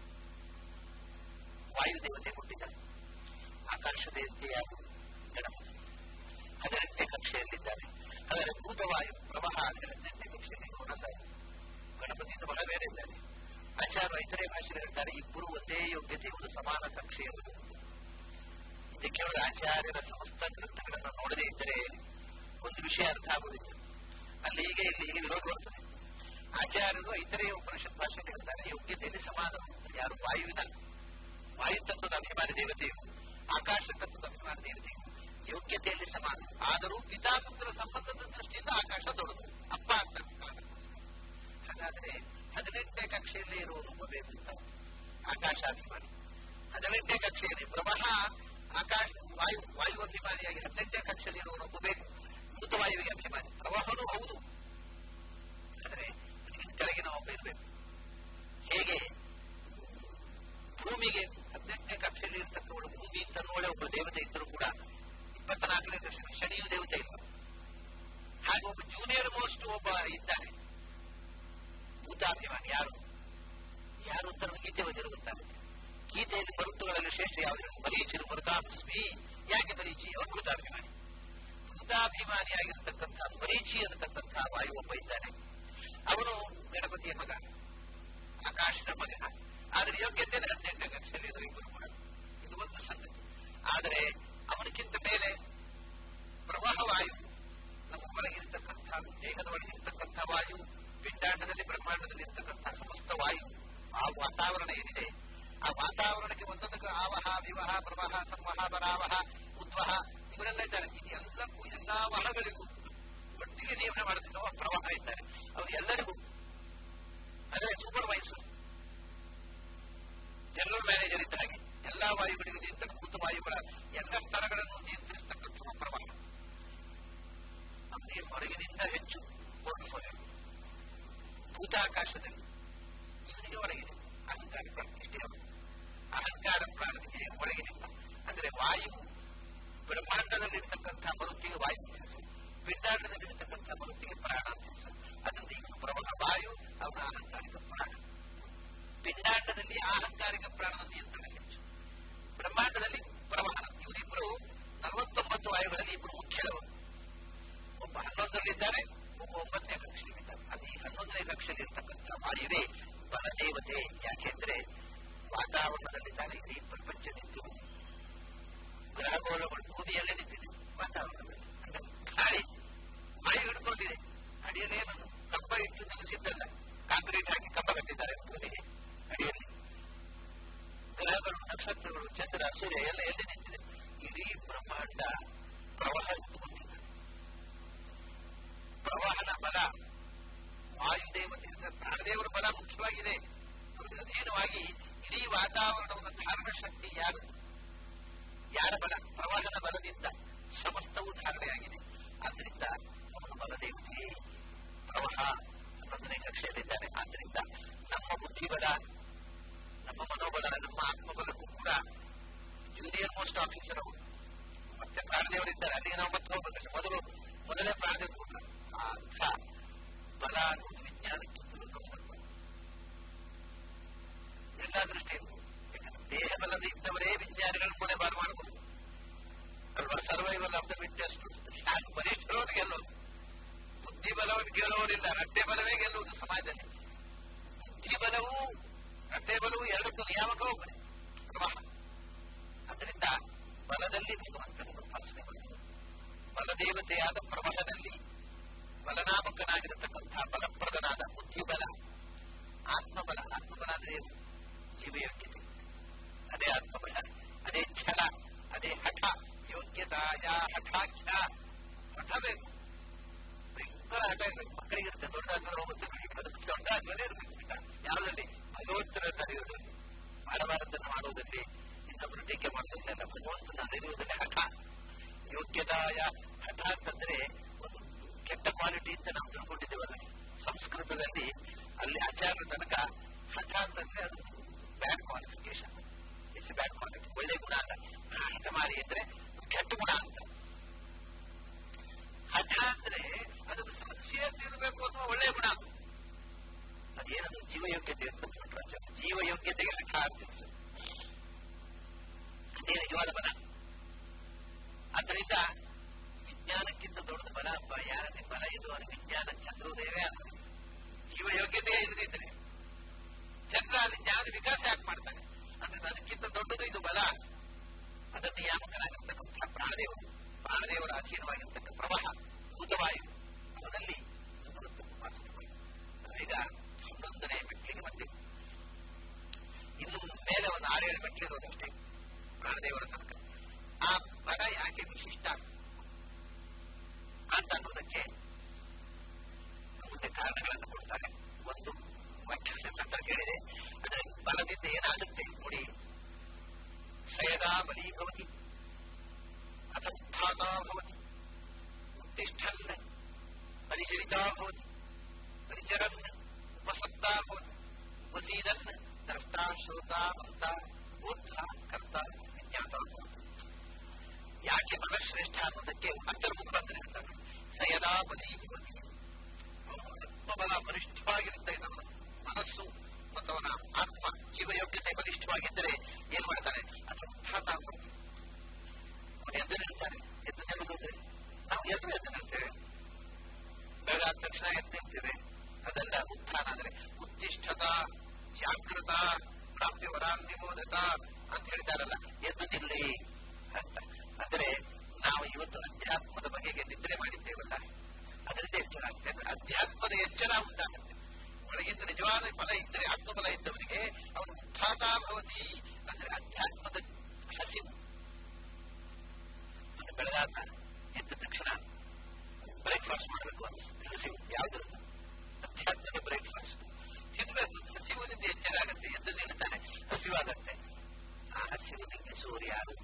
ವಾಯು ದೇವತೆ ಹುಟ್ಟಿದ ಆಕಾಶ ದೇವತೆ ಯಾರು ಗಣಪತಿ ಹದಿನೆಂಟನೇ ಕಕ್ಷೆಯಲ್ಲಿದ್ದಾರೆ ಆದರೆ ಭೂತವಾಯು ಪ್ರವಾಹ ಅಂದರೆ ಹದಿನೆಂಟನೇ ಕಕ್ಷೆಯಲ್ಲಿ ನೋಡಲ್ಲ ಗಣಪತಿಯಿಂದ ಬಹಳ ಬೇರೆ ಇದ್ದಾರೆ ಆಚಾರ್ಯ ಇತರೆ ಭಾಷೆಗಳು ಹೇಳ್ತಾರೆ ಇಬ್ಬರು ಒಂದೇ ಯೋಗ್ಯತೆ ಒಂದು ಸಮಾನ ಕಕ್ಷೆಯವರು ಇದಕ್ಕೆ ಅವರ ಆಚಾರ್ಯರ ಸಮಸ್ತ ಗ್ರಂಥಗಳನ್ನು ನೋಡದೇ ಇದ್ದರೆ ಒಂದು ವಿಷಯ ಅರ್ಥ ಆಗುವುದಿಲ್ಲ ಅಲ್ಲಿ ಹೀಗೆ ಇಲ್ಲಿ ಹೀಗೆ ವಿರೋಧ ಬರ್ತದೆ ಆಚಾರ್ಯರು ಇತರೆ ಉಪನಿಷತ್ ಭಾಷೆಯಲ್ಲಿ ಹೇಳ್ತಾರೆ ಯೋಗ್ಯತೆಯಲ್ಲಿ ಸಮಾನ ಯಾರು ವಾಯುವಿನ ವಾಯು ತತ್ವದ ಅಭಿಮಾನಿ ದೇವತೆಯು ಆಕಾಶ ತತ್ವದ ಅಭಿಮಾನಿ ದೇವತೆಯು ಯೋಗ್ಯತೆಯಲ್ಲಿ ಸಮಾನ ಆದರೂ ಪಿತಾಪುತ್ರ ಸಂಬಂಧದ ದೃಷ್ಟಿಯಿಂದ ಆಕಾಶ ದೊಡ್ಡದು ಅಪ್ಪ ಅಂತ ಹಾಗಾದ್ರೆ ಹದಿನೆಂಟನೇ ಕಕ್ಷೆಯಲ್ಲಿ ಇರುವನು ಬೇಕು ಅಂತ ಆಕಾಶಾಭಿಮಾನಿ ಹದಿನೆಂಟನೇ ಕಕ್ಷೆಯಲ್ಲಿ ಪ್ರವಾಹ ಆಕಾಶ ವಾಯು ವಾಯು ಅಭಿಮಾನಿಯಾಗಿ ಹದಿನೆಂಟನೇ ಕಕ್ಷೆಯಲ್ಲಿ ಇರುವನು ಒಪ್ಪಬೇಕು ಮೃತವಾಯುವಿಗೆ ಅಭಿಮಾನಿ ಪ್ರವಾಹನೂ ಹೌದು ಆದರೆ ಅದಕ್ಕಿಂತ ಕೆಳಗಿನ ಒಬ್ಬ ಇರಬೇಕು ಹೇಗೆ ಭೂಮಿಗೆ ಹದಿನೆಂಟನೇ ಕಕ್ಷೆಯಲ್ಲಿ ಇರ್ತಕ್ಕವಳು ಭೂಮಿ ಅಂತ ನೋಳೆ ಒಬ್ಬ ದೇವತೆ ಇದ್ದರೂ ಕೂಡ ಇಪ್ಪತ್ನಾಲ್ಕನೇ ಕಕ್ಷೆಯಲ್ಲಿ ಶನಿಯು ದೇವತೆ ಇಲ್ಲ ಹಾಗೆ ಒಬ್ಬ ಜೂನಿಯರ್ ಮೋಸ್ಟ್ ಒಬ್ಬ ಇದ್ದಾನೆ ಭೂತಾಭಿಮಾನಿ ಯಾರು ಯಾರು ಅಂತ ನಮಗೆ ಗೀತೆ ಓದಿರೋ ಗೊತ್ತಾಗುತ್ತೆ ಗೀತೆಯಲ್ಲಿ ಮರುತ್ತುಗಳಲ್ಲಿ ಶ್ರೇಷ್ಠ ಯಾವುದು ಮರೀಚಿರು ಮರುತಾಸ್ಮಿ ಯಾಕೆ ಮರೀಚಿ ಅವರು ಭೂತಾಭಿಮಾನಿ ಭೂತಾಭಿಮಾನಿಯಾಗಿರ್ತಕ್ಕಂಥ ಮರೀಚಿ ಅನ್ನತಕ್ಕಂಥ ವಾಯು ಒಬ್ಬ ಇದ್ದಾನೆ ಅವನು ಗಣಪತಿಯ ಮಗ ಆಕಾಶದ ಮಗ ಆದರೆ ಯೋಗ್ಯತೆಯಲ್ಲಿ ಹದಿನೆಂಟನೇ ಕಕ್ಷೆಯಲ್ಲಿ ಇಬ್ಬರು ಕೂಡ ಇದು ಒಂದು ಸಂಗತಿ ಆದರೆ ಅವನಕ್ಕಿಂತ ಮೇಲೆ ಪ್ರವಾಹ ವಾಯು ನಮ್ಮ ಒಳಗಿರ್ತಕ್ಕಂಥ ದೇಹದ ಒಳಗಿರ್ತಕ್ಕಂಥ ವಾಯು ಪಿಂಡಾಂಡದಲ್ಲಿ ಬ್ರಹ್ಮಾಂಡದಲ್ಲಿ ಇರ್ತಕ್ಕಂಥ ಸಮಸ್ತ ವಾಯು ಆ ವಾತಾವರಣ ಏನಿದೆ ಆ ವಾತಾವರಣಕ್ಕೆ ಒಂದೊಂದಕ್ಕೆ ಆವಹ ವಿವಹ ಪ್ರವಾಹ ಸಂವಹ ಬರಾವಹ ಉದ್ವಹ ಇವರೆಲ್ಲ ಇದ್ದಾರೆ ಇದೆಲ್ಲಕ್ಕೂ ಎಲ್ಲಾ ವಹಗಳಿಗೂ ಒಟ್ಟಿಗೆ ನಿಯಮನ ಮಾಡುತ್ತಿರುವ ಪ್ರವಾಹ ಇದ್ದಾರೆ ಅವರು ಎಲ್ಲರಿಗೂ ಅದೇ ಸೂಪರ್ವೈಸರ್ ಜನರಲ್ ಮ್ಯಾನೇಜರ್ ಇದ್ದ ಹಾಗೆ ಎಲ್ಲಾ ವಾಯುಗಳಿಗೂ ನಿಯಂತ್ರಣಭೂತ ವಾಯುಗಳ ಎಲ್ಲ ಸ್ತರಗಳನ್ನು ನಿಯಂತ್ರಿಸತಕ್ಕಂಥ ಪ್ರವಾಹ ಅವನಿಗೆ ಹೊರಗಿನಿಂದ ಹೆಚ್ಚು ಪೋರ್ಟ್ಫೋಲಿಯೋ ಭೂತಾಕಾಶದಲ್ಲಿ ಇವನಿಗೆ ಒಳಗಿದೆ ಅಹಂಕಾರ ಪ್ರಾಣ ಇಷ್ಟೇ ಅಹಂಕಾರ ಪ್ರಾಣನಿಗೆ ಒಳಗಿನಿಂದ ಅಂದ್ರೆ ವಾಯು ಬ್ರಹ್ಮಾಂಡದಲ್ಲಿರ್ತಕ್ಕಂಥ ಮರುತ್ತಿಗೆ ವಾಯು ಅಂತ ಹೆಸರು ಪಿಂಡಾಂಡದಲ್ಲಿರ್ತಕ್ಕಂಥ ಮರುತ್ತಿಗೆ ಪ್ರಾಣ ಅಂತ ಹೆಸರು ಅದರಿಂದ ಇವನು ಪ್ರವಾಹ ವಾಯು ಅವನ ಅಹಂಕಾರಿಕ ಪ್ರಾಣ ಪಿಂಡಾಂಡದಲ್ಲಿ ಅಹಂಕಾರಿಕ ಪ್ರಾಣದ ನಿಯಂತ್ರಣ ಹೆಚ್ಚು ಬ್ರಹ್ಮಾಂಡದಲ್ಲಿ ಪ್ರವಾಹನ ಇವರಿಬ್ಬರು ನಲವತ್ತೊಂಬತ್ತು ವಾಯುಗಳಲ್ಲಿ ಇಬ್ಬರು ಮುಖ್ಯದವರು ಒಬ್ಬ ಹನ್ನೊಂದರಲ್ಲಿದ್ದಾರೆ ಒಬ್ಬ ಒಂಬತ್ತನೇ ಕಕ್ಷೆಯಲ್ಲಿದ್ದಾರೆ ಅದು ಈ ಹನ್ನೊಂದನೇ ಕಕ್ಷೆಯಲ್ಲಿ ಇರ್ತಕ್ಕಂಥ ವಾಯುವೇ ಬಲದೇವತೆ ಯಾಕೆಂದ್ರೆ ವಾತಾವರಣದಲ್ಲಿದ್ದಾನೆ ಇಡೀ ಪ್ರಪಂಚ ನಿಂತು ಗ್ರಹಗೋಳಗಳು ಭೂಮಿಯಲ್ಲೇ ನಿಂತಿದೆ ವಾತಾವರಣದಲ್ಲಿ ಅಂದ್ರೆ ಗಾಳಿ ಮಳೆ ಹಿಡ್ಕೊಂಡಿದೆ ಅಡಿಯಲ್ಲಿ ಏನದು ಕಂಬ ಇಟ್ಟು ನಿಲ್ಲಿಸಿದ್ದಲ್ಲ ಕಾಂಕ್ರೀಟ್ ಹಾಕಿ ಕಂಬ ಕಟ್ಟಿದ್ದಾರೆ ಭೂಮಿಗೆ ಅಡಿಯಲ್ಲಿ ಗ್ರಹಗಳು ನಕ್ಷತ್ರಗಳು ಚಂದ್ರ ಸೂರ್ಯ ಎಲ್ಲ ಎಲ್ಲಿ ನಿಂತಿದೆ ಇಡೀ ಬ್ರಹ್ಮಾಂಡ ಪ್ರವಾಹ ಇಟ್ಟುಕೊಂಡಿದೆ ಪ್ರವಾಹನ ಬಲ ವಾಯುದೇವತೆಯಿಂದ ಪ್ರಾಣದೇವರ ಬಲ ಮುಖ್ಯವಾಗಿದೆ ಅವರಿಗೆ ಅಧೀನವಾಗಿ ಇಡೀ ವಾತಾವರಣವನ್ನು ಧಾರಣ ಶಕ್ತಿ ಯಾರು ಯಾರ ಬಲ ಪ್ರವಾಹನ ಬಲದಿಂದ ಸಮಸ್ತವೂ ಧಾರಣೆಯಾಗಿದೆ ಆದ್ದರಿಂದ ಅವನ ಬಲದೇವತೆಯೇ ಪ್ರವಾಹ ಹನ್ನೊಂದನೇ ಕಕ್ಷೆಯಲ್ಲಿದ್ದಾರೆ ಆದ್ದರಿಂದ ನಮ್ಮ ಬುದ್ಧಿಬಲ ನಮ್ಮ ಮನೋಬಲ ನಮ್ಮ ಆತ್ಮಬಲಕ್ಕೂ ಕೂಡ ಜೂನಿಯರ್ ಮೋಸ್ಟ್ ಆಫೀಸರ್ ಅವರು ಮತ್ತೆ ಪ್ರಾಣದೇವರಿದ್ದಾರೆ ಅಲ್ಲಿಗೆ ನಾವು ಮತ್ತೆ ಹೋಗ್ಬೇಕಷ್ಟೆ ಮೊದಲು ಮೊದಲೇ ಪ್ರಾಣದೇವರು ಕೊಟ್ಟರು ಆ ಅಂಥ ಬಲ ಅನ್ನೋದು ವಿಜ್ಞಾನಕ್ಕಿಂತಲೂ ಗಮನಕ್ಕೆ ಎಲ್ಲ ದೃಷ್ಟಿಯಿಂದ ದೇಹ ಬಲದ ಇದ್ದವರೇ ವಿಜ್ಞಾನಿಗಳ ಕೊನೆ ಬಾರು ಮಾಡಬಹುದು ಅಲ್ವಾ ಸರ್ವೈವಲ್ ಆಫ್ ದ ಬಿಟ್ ವರ್ಚಸ್ಸು ಶಾನ್ ಬಲಿಷ್ಠರವ್ರು ಗೆಲ್ಲೋದು ಬುದ್ಧಿ ಬಲವನ್ನು ಗೆಲ್ಲೋರಿಲ್ಲ ರಟ್ಟೆ ಬಲವೇ ಗೆಲ್ಲುವುದು ಸಮಾಜದಲ್ಲಿ ಬುದ್ಧಿ ಬಲವು ರಟ್ಟೆ ಬಲವು ಎರಡಕ್ಕೂ ನಿಯಾಮಕ ಒಬ್ಬನೇ ಪ್ರವಾಹ ಅದರಿಂದ ಬಲದಲ್ಲಿ ಭಗವಂತನನ್ನು ಉಪಾಸನೆ ಮಾಡುವುದು ಬಲದೇವತೆಯಾದ ಪ್ರವಾಹದಲ್ಲಿ ಬಲನಾಮಕನಾಗಿರತಕ್ಕಂಥ ಬಲಪ್ರದನಾದ ಬುದ್ಧಿಬಲ ಆತ್ಮಬಲ ಆತ್ಮಬಲ ಅಂದ್ರೆ ಏನು? ಜೀವಯೋಗ್ಯತೆ ಅದೇ ಆತ್ಮಬಲ ಅದೇ ಛಲ ಅದೇ ಹಠ ಯೋಗ್ಯತಾಯ ಹಠಾಖ್ಯ ಹಠ ಬೇಕು ಭಯಂಕರ ಹಠ ಇರಬೇಕು ಮಕ್ಕಳಿಗೆ ಇರುತ್ತೆ ದೊಡ್ಡದಾದ್ಮೇಲೆ ಹೋಗುತ್ತೆ ನೋಡಿ ಅದಕ್ಕೆ ದೊಡ್ಡದಾದ್ಮೇಲೆ ಇರಬೇಕು ಹಠ ಯಾವುದಲ್ಲಿ ಭಗವಂತನನ್ನು ಅರಿಯುವುದರಲ್ಲಿ ಮಾಡಬಾರದನ್ನು ಮಾಡುವುದರಲ್ಲಿ ಇನ್ನೊಬ್ಬರು ಟೀಕೆ ಮಾಡುವುದಿಲ್ಲ ಭಗವಂತನ ಅರಿಯುವುದರಲ್ಲಿ ಹಠ ಯೋಗ್ಯತಾಯ ಹಠ ಅಂತಂದ್ರೆ ಒಂದು ಕೆಟ್ಟ ಕ್ವಾಲಿಟಿ ಅಂತ ನಾವು ತಿಳ್ಕೊಂಡಿದ್ದೇವಲ್ಲ ಸಂಸ್ಕೃತದಲ್ಲಿ ಅಲ್ಲಿ ಆಚಾರ್ಯ ತನಕ ಹಠ ಅಂತಂದ್ರೆ ಅದು bad qualification it's bad quality ಒಳ್ಳೆ ಗುಣ ಅಲ್ಲ ಹಠಮಾರಿ ಅಂದ್ರೆ ಕೆಟ್ಟ ಗುಣ ಅಂತ ಹಠ ಅಂದ್ರೆ ಅದನ್ನು ಸಮಸ್ಯೆ ತಿನ್ನಬೇಕು ಅನ್ನುವ ಒಳ್ಳೆಯ ಗುಣ ಅದು ಅದೇನದು ಜೀವಯೋಗ್ಯತೆ ಅಂತ ಬಿಟ್ರು ಆಚಾರ್ಯ ಜೀವಯೋಗ್ಯತೆಗೆ ಹಠ ಅಂತ ಹೆಸರು. ಅದೇ ನಿಜವಾದ ಬಲ ಆದ್ದರಿಂದ ವಿಜ್ಞಾನಕ್ಕಿಂತ ದೊಡ್ಡದು ಬಲ ಅಪ್ಪ ಯಾರದೇ ಬಲ ಇದು ಅದು ವಿಜ್ಞಾನ ಚಂದ್ರೋದಯವೇ ಅಲ್ಲ ಜೀವಯೋಗ್ಯತೆಯೇ ಇಲ್ಲದಿದ್ರೆ ಚಂದ್ರ ಅಲ್ಲಿ ಜ್ಞಾನದ ವಿಕಾಸ ಯಾಕೆ ಮಾಡ್ತಾನೆ ಅಂದ್ರೆ ಅದಕ್ಕಿಂತ ದೊಡ್ಡದು ಇದು ಬಲ ಅದನ್ನು ನಿಯಾಮಕನಾಗಿರ್ತಕ್ಕಂಥ ಪ್ರಾಣದೇವರು ಪ್ರಾಣದೇವರ ಅಧೀನವಾಗಿರ್ತಕ್ಕ ಪ್ರವಾಹ ಭೂತವಾಯು ಅವನಲ್ಲಿ ಭಗವಂತ ಉಪಾಸನೆ ಮಾಡಿ. ನಾವೀಗ ಹನ್ನೊಂದನೇ ಮೆಟ್ಲಿಗೆ ಬಂದೆವು ಇನ್ನು ಮೇಲೆ ಒಂದು ಆರೇಳು ಮೆಟ್ಲಿರೋದಷ್ಟೇ ಪ್ರಾಣದೇವರ ತನಕ ಆ ಬಲ ಯಾಕೆ ವಿಶಿಷ್ಟ ಅಂತ ಅನ್ನೋದಕ್ಕೆ ಮುಂದೆ ಕಾರಣಗಳನ್ನು ಕೊಡ್ತಾರೆ ಒಂದು ವಾಕ್ಯ ಕೇಳಿದೆ ಅದರ ಬಲದಿಂದ ಏನಾಗುತ್ತೆ ನೋಡಿ ಸಯದಾ ಬಲಿ ಭವತಿ ಅಥ ಉತ್ಥಾತಾ ಭವತಿ ಉತ್ತಿಷ್ಠನ್ ಪರಿಚರಿತಾ ಭವತಿ ಪರಿಚರನ್ ಉಪಸತ್ತಾ ಭವತಿ ಉಪಸೀದನ್ ದ್ರಷ್ಟಾ ಶ್ರೋತಾ ಮಂತ ಬೋಧ ಕರ್ತ ವಿಜ್ಞಾತ ಭವತಿ ಯಾಕೆ ಬಲಶ್ರೇಷ್ಠ ಅನ್ನೋದಕ್ಕೆ ಅಂತರ್ಮುಖ ಅಂತ ಹೇಳ್ತಾರೆ ಸಯದಾ ಬಲಿ ಭವತಿ ಆತ್ಮಬಲ ಬಲಿಷ್ಠವಾಗಿರುತ್ತೆ ನಮ್ಮ ಮನಸ್ಸು ಮತ್ತು ಅವನ ಆತ್ಮ ಜೀವಯೋಗ್ಯತೆ ಬಲಿಷ್ಠವಾಗಿದ್ದರೆ ಏನ್ ಮಾಡ್ತಾನೆ ಅಥವಾ ಉತ್ಥಾತ ಆಗ್ಬಿಡ್ತಾನೆ ಅವನು ಎದ್ದು ನಿಲ್ತಾನೆ ಎದ್ದು ನಿಲ್ಲುವುದಂದ್ರೆ ನಾವು ಎದ್ದು ಎದ್ದು ನಿಲ್ತೇವೆ ಬೆಳಗಾದ ತಕ್ಷಣ ಎದ್ದು ನಿಲ್ತೇವೆ ಅದೆಲ್ಲ ಉತ್ಥಾನ ಅಂದ್ರೆ ಉತ್ತಿಷ್ಠತ ಜಾಗೃತ ಪ್ರಾಪ್ತಿ ವರಾನ್ನಿಬೋಧತ ಅಂತ ಹೇಳಿದಾರಲ್ಲ ಎದ್ದು ನಿಲ್ಲಿ ಅಂತ ಅಂದ್ರೆ ನಾವು ಇವತ್ತು ಅಧ್ಯಾತ್ಮದ ಬಗೆಗೆ ನಿದ್ರೆ ಮಾಡಿದ್ದೇವಲ್ಲ ಅದರಿಂದ ಎಚ್ಚರ ಆಗುತ್ತೆ ಅಂದ್ರೆ ಅಧ್ಯಾತ್ಮದ ಎಚ್ಚರ ಉಂಟಾಗುತ್ತೆ ಒಳಗಿಂದ ನಿಜವಾದ ಫಲ ಇದ್ದರೆ ಆತ್ಮಫಲ ಇದ್ದವನಿಗೆ ಅವನು ಉತ್ಥಾತ ಭವತಿ ಅಂದ್ರೆ ಅಧ್ಯಾತ್ಮದ ಹಸಿವು ಅವನು ಬೆಳಗಾದ ಎದ್ದ ತಕ್ಷಣ ಬ್ರೇಕ್ಫಾಸ್ಟ್ ಮಾಡಬೇಕು ಅನಿಸುತ್ತೆ ಹಸಿವು ಯಾವುದರದ್ದು ಅಧ್ಯಾತ್ಮದ ಬ್ರೇಕ್ಫಾಸ್ಟ್ ತಿನ್ಬೇಕು ಹಸಿವಿನಿಂದ ಎಚ್ಚರ ಆಗುತ್ತೆ ಎದ್ದು ನಿಲ್ತಾನೆ ಹಸಿವಾಗತ್ತೆ ಆ ಹಸಿವು ನಿಲ್ಲಿಸುವವರು ಯಾರು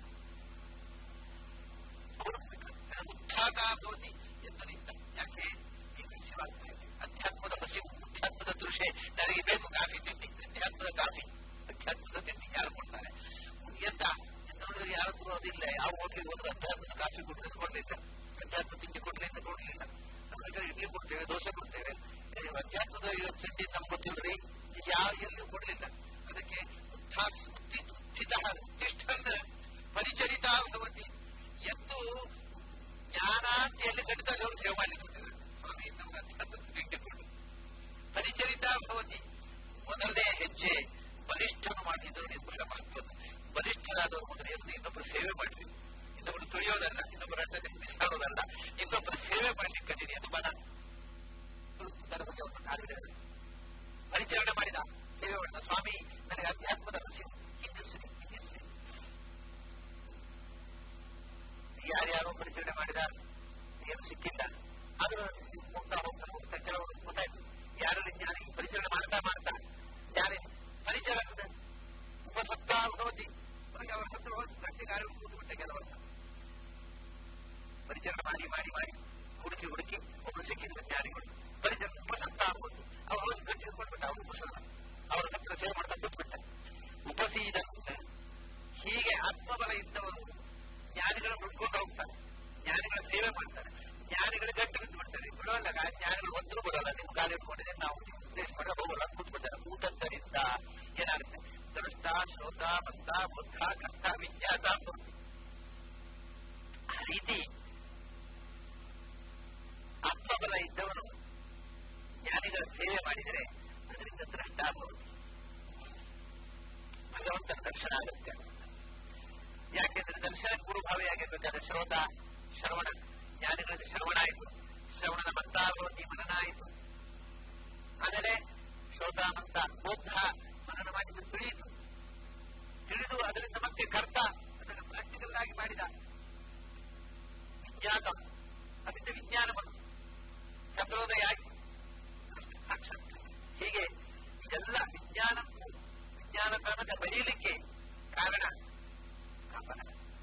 ಉತ್ಥಾತ ಭವತಿ ಎದ್ದು ನಿಂತ ಯಾಕೆ ಈಗ ಹಸಿವಾಗ್ತಾ ಇದೆ ಅಧ್ಯಾತ್ಮದ ಹಸಿವು ಅಧ್ಯಾತ್ಮದ ತೃಷೆ ನನಗೆ ಬೇಕು ಕಾಫಿ ತಿಂಡಿ ಅಧ್ಯಾತ್ಮದ ಕಾಫಿ ಅಧ್ಯಾತ್ಮದ ತಿಂಡಿ ಯಾರು ಕೊಡ್ತಾರೆ ಎದ್ದ ಎದ್ದ ನೋಡಿದ್ರೆ ಯಾರು ಕೊಡೋದಿಲ್ಲ ಯಾವ ಹೋಟ್ಲಿಗೆ ಹೋದ್ರೆ ಅಧ್ಯಾತ್ಮದ ಕಾಫಿ ಕೊಟ್ಟರೆ ಕೊಡಲಿಲ್ಲ ಅಧ್ಯಾತ್ಮ ತಿಂಡಿ ಕೊಟ್ಟರೆ ಅಂತ ಕೊಡಲಿಲ್ಲ ನಮಗೆ ಇಡ್ಲಿ ಕೊಡ್ತೇವೆ ದೋಸೆ ಕೊಡ್ತೇವೆ ಏ, ಅಧ್ಯಾತ್ಮದ ತಿಂಡಿ ನಮ್ಗೆ ಗೊತ್ತಿಲ್ರಿ ಯಾರು ಎಲ್ಲಿಯೂ ಕೊಡಲಿಲ್ಲ ಅದಕ್ಕೆ ಉತ್ಥಾಸ್ ಉತ್ಥಿ ಉತ್ಥಿತ ಉತ್ತಿಷ್ಠನ್ ಪರಿಚರಿತ ಭವತಿ ಎದ್ದು ಜ್ಞಾನ ಅಂತ ಎಲ್ಲಿ ಕಟ್ಟಿದಲ್ಲಿ ಹೋಗಿ ಸೇವೆ ಮಾಡ್ಲಿಕ್ಕೆ ಬಿಟ್ಟಿದ್ದಾರೆ. ಸ್ವಾಮಿ ನಮ್ಗೆ ಅಧ್ಯಾತ್ಮದ ತಿಂಡಿ ಕೊಡು ಪರಿಚರಿತ ಭವತಿ ಮೊದಲನೇ ಹೆಜ್ಜೆ ಬಲಿಷ್ಠನು ಮಾಡಿದ್ದು ಇದು ಬಹಳ ಮಹತ್ವದ್ದು ಬಲಿಷ್ಠರಾದವರು ಮೊದಲು ಎದ್ದು ಇನ್ನೊಬ್ಬರು ಸೇವೆ ಮಾಡಲಿ ಇನ್ನೊಬ್ಬರು ತುಳಿಯೋದಲ್ಲ ಇನ್ನೊಬ್ಬರ ಅಡ್ಡದಲ್ಲಿ ಬಿಸಾಡೋದಲ್ಲ ಇನ್ನೊಬ್ಬರ ಸೇವೆ ಮಾಡ್ಲಿಕ್ಕೆ ಕಲೀರಿ ಅದು ಬಲ ತುಳುಕುತ್ತರ ಬಗ್ಗೆ ಅವರು ಕಾಲಿಡರು ಪರಿಚರಣೆ ಮಾಡಿದ ಸೇವೆ ಮಾಡಿದ ಸ್ವಾಮಿ ನನಗೆ ಅಧ್ಯಾತ್ಮದ ಹಸಿವು ಹಿಂದಿಸ್ರಿ ಹಿಂದಿಸ್ರಿ ಯಾರ್ಯಾರೋ ಪರಿಚರಣೆ ಮಾಡಿದ ಏನು ಸಿಕ್ಕಿಲ್ಲ ಆದ್ರೂ ಹೋಗ್ತಾ ಹೋಗ್ತಾ ಹೋಗ್ತಾ ಕೆಲವರು ಗೊತ್ತಾಯ್ತು ಯಾರಲ್ಲಿ ಜ್ಞಾನಿ ಪರಿಚರಣೆ ಮಾಡ್ತಾ ಮಾಡ್ತಾ ಜ್ಞಾನಿ ಪರಿಚರಣ ಉಪಸತ್ತ ಭವತಿ ಅವರಿಗೆ ಅವರ ಹತ್ರ ಹೋಗಿ ಗಟ್ಟಿ ಗಾಳಿ ಕೂತ್ಬಿಟ್ಟೆ ಕೆಲವರು ಪರಿಚರಣೆ ಮಾಡಿ ಮಾಡಿ ಮಾಡಿ ಹುಡುಕಿ ಹುಡುಕಿ ಒಬ್ರು ಸಿಕ್ಕಿದ್ರು ಜ್ಞಾನಿಗಳು ಪರಿಚರಣೆ ಉಪಸತ್ತ ಆಗ್ಬೋದು ಅವ್ರು ಹೋಗಿ ಗಟ್ಟಿ ಹಿಡ್ಕೊಂಡ್ಬಿಟ್ಟ ಅವ್ರು ಉಪಸರ ಅವರ ಹತ್ರ ಸೇವೆ ಮಾಡ್ತಾ ಕೂತ್ಬಿಟ್ಟ ಉಪಸೀದ ಹೀಗೆ ಆತ್ಮಬಲ ಇದ್ದವರು ಜ್ಞಾನಿಗಳನ್ನು ಹುಡ್ಕೊಂಡು ಹೋಗ್ತಾರೆ ಜ್ಞಾನಿಗಳ ಸೇವೆ ಮಾಡ್ತಾರೆ ಜ್ಞಾನಿಗಳು ಗಟ್ಟಿ ಬಿದ್ದು ಬಿಡ್ತಾರೆ ಬಿಡೋಲ್ಲ ಜ್ಞಾನಿಗಳು ಒಂದರೂ ಬಿಡೋಲ್ಲ ನಿಮ್ಮ ಕಾಲು ಇಟ್ಕೊಂಡಿದೆ ನಾವು ಉದ್ದೇಶ ಮಾಡಿ ಹೋಗಲ್ಲ ಕೂತ್ಬಿಡ್ತಾರೆ ಕೂತದ್ದರಿಂದ ಏನಾಗುತ್ತೆ ದೃಷ್ಟ ಶ್ರೋತ ಮಂತ ಬುದ್ಧ ಕರ್ತ ವಿಜ್ಞಾತ ಆ ರೀತಿ ಶ್ರವಣ ಜ್ಞಾನಿಗಳಲ್ಲಿ ಶ್ರವಣ ಆಯಿತು ಶ್ರವಣದ ಮಂತಾವತಿ ಮನನ ಆಯಿತು ಆಮೇಲೆ ಶ್ರೋತಾಮಂತ ಬೋಧ ಮನನ ಮಾಡಿದ್ದು ತಿಳಿಯಿತು ತಿಳಿದು ಅದರಿಂದ ಮತ್ತೆ ಕರ್ತ ಅದನ್ನು ಪ್ರಾಕ್ಟಿಕಲ್ ಆಗಿ ಮಾಡಿದ ವಿಜ್ಞಾತ ಅದರಿಂದ ವಿಜ್ಞಾನ ಬಂತು ಚಂದ್ರೋದಯ ಆಯಿತು ಸಾಕ್ಷಾತ್ ಹೀಗೆ ಇದೆಲ್ಲ ವಿಜ್ಞಾನಕ್ಕೂ ವಿಜ್ಞಾನ ತನಕ ಬರೀಲಿಕ್ಕೆ ಕಾರಣ ಕಾಪನ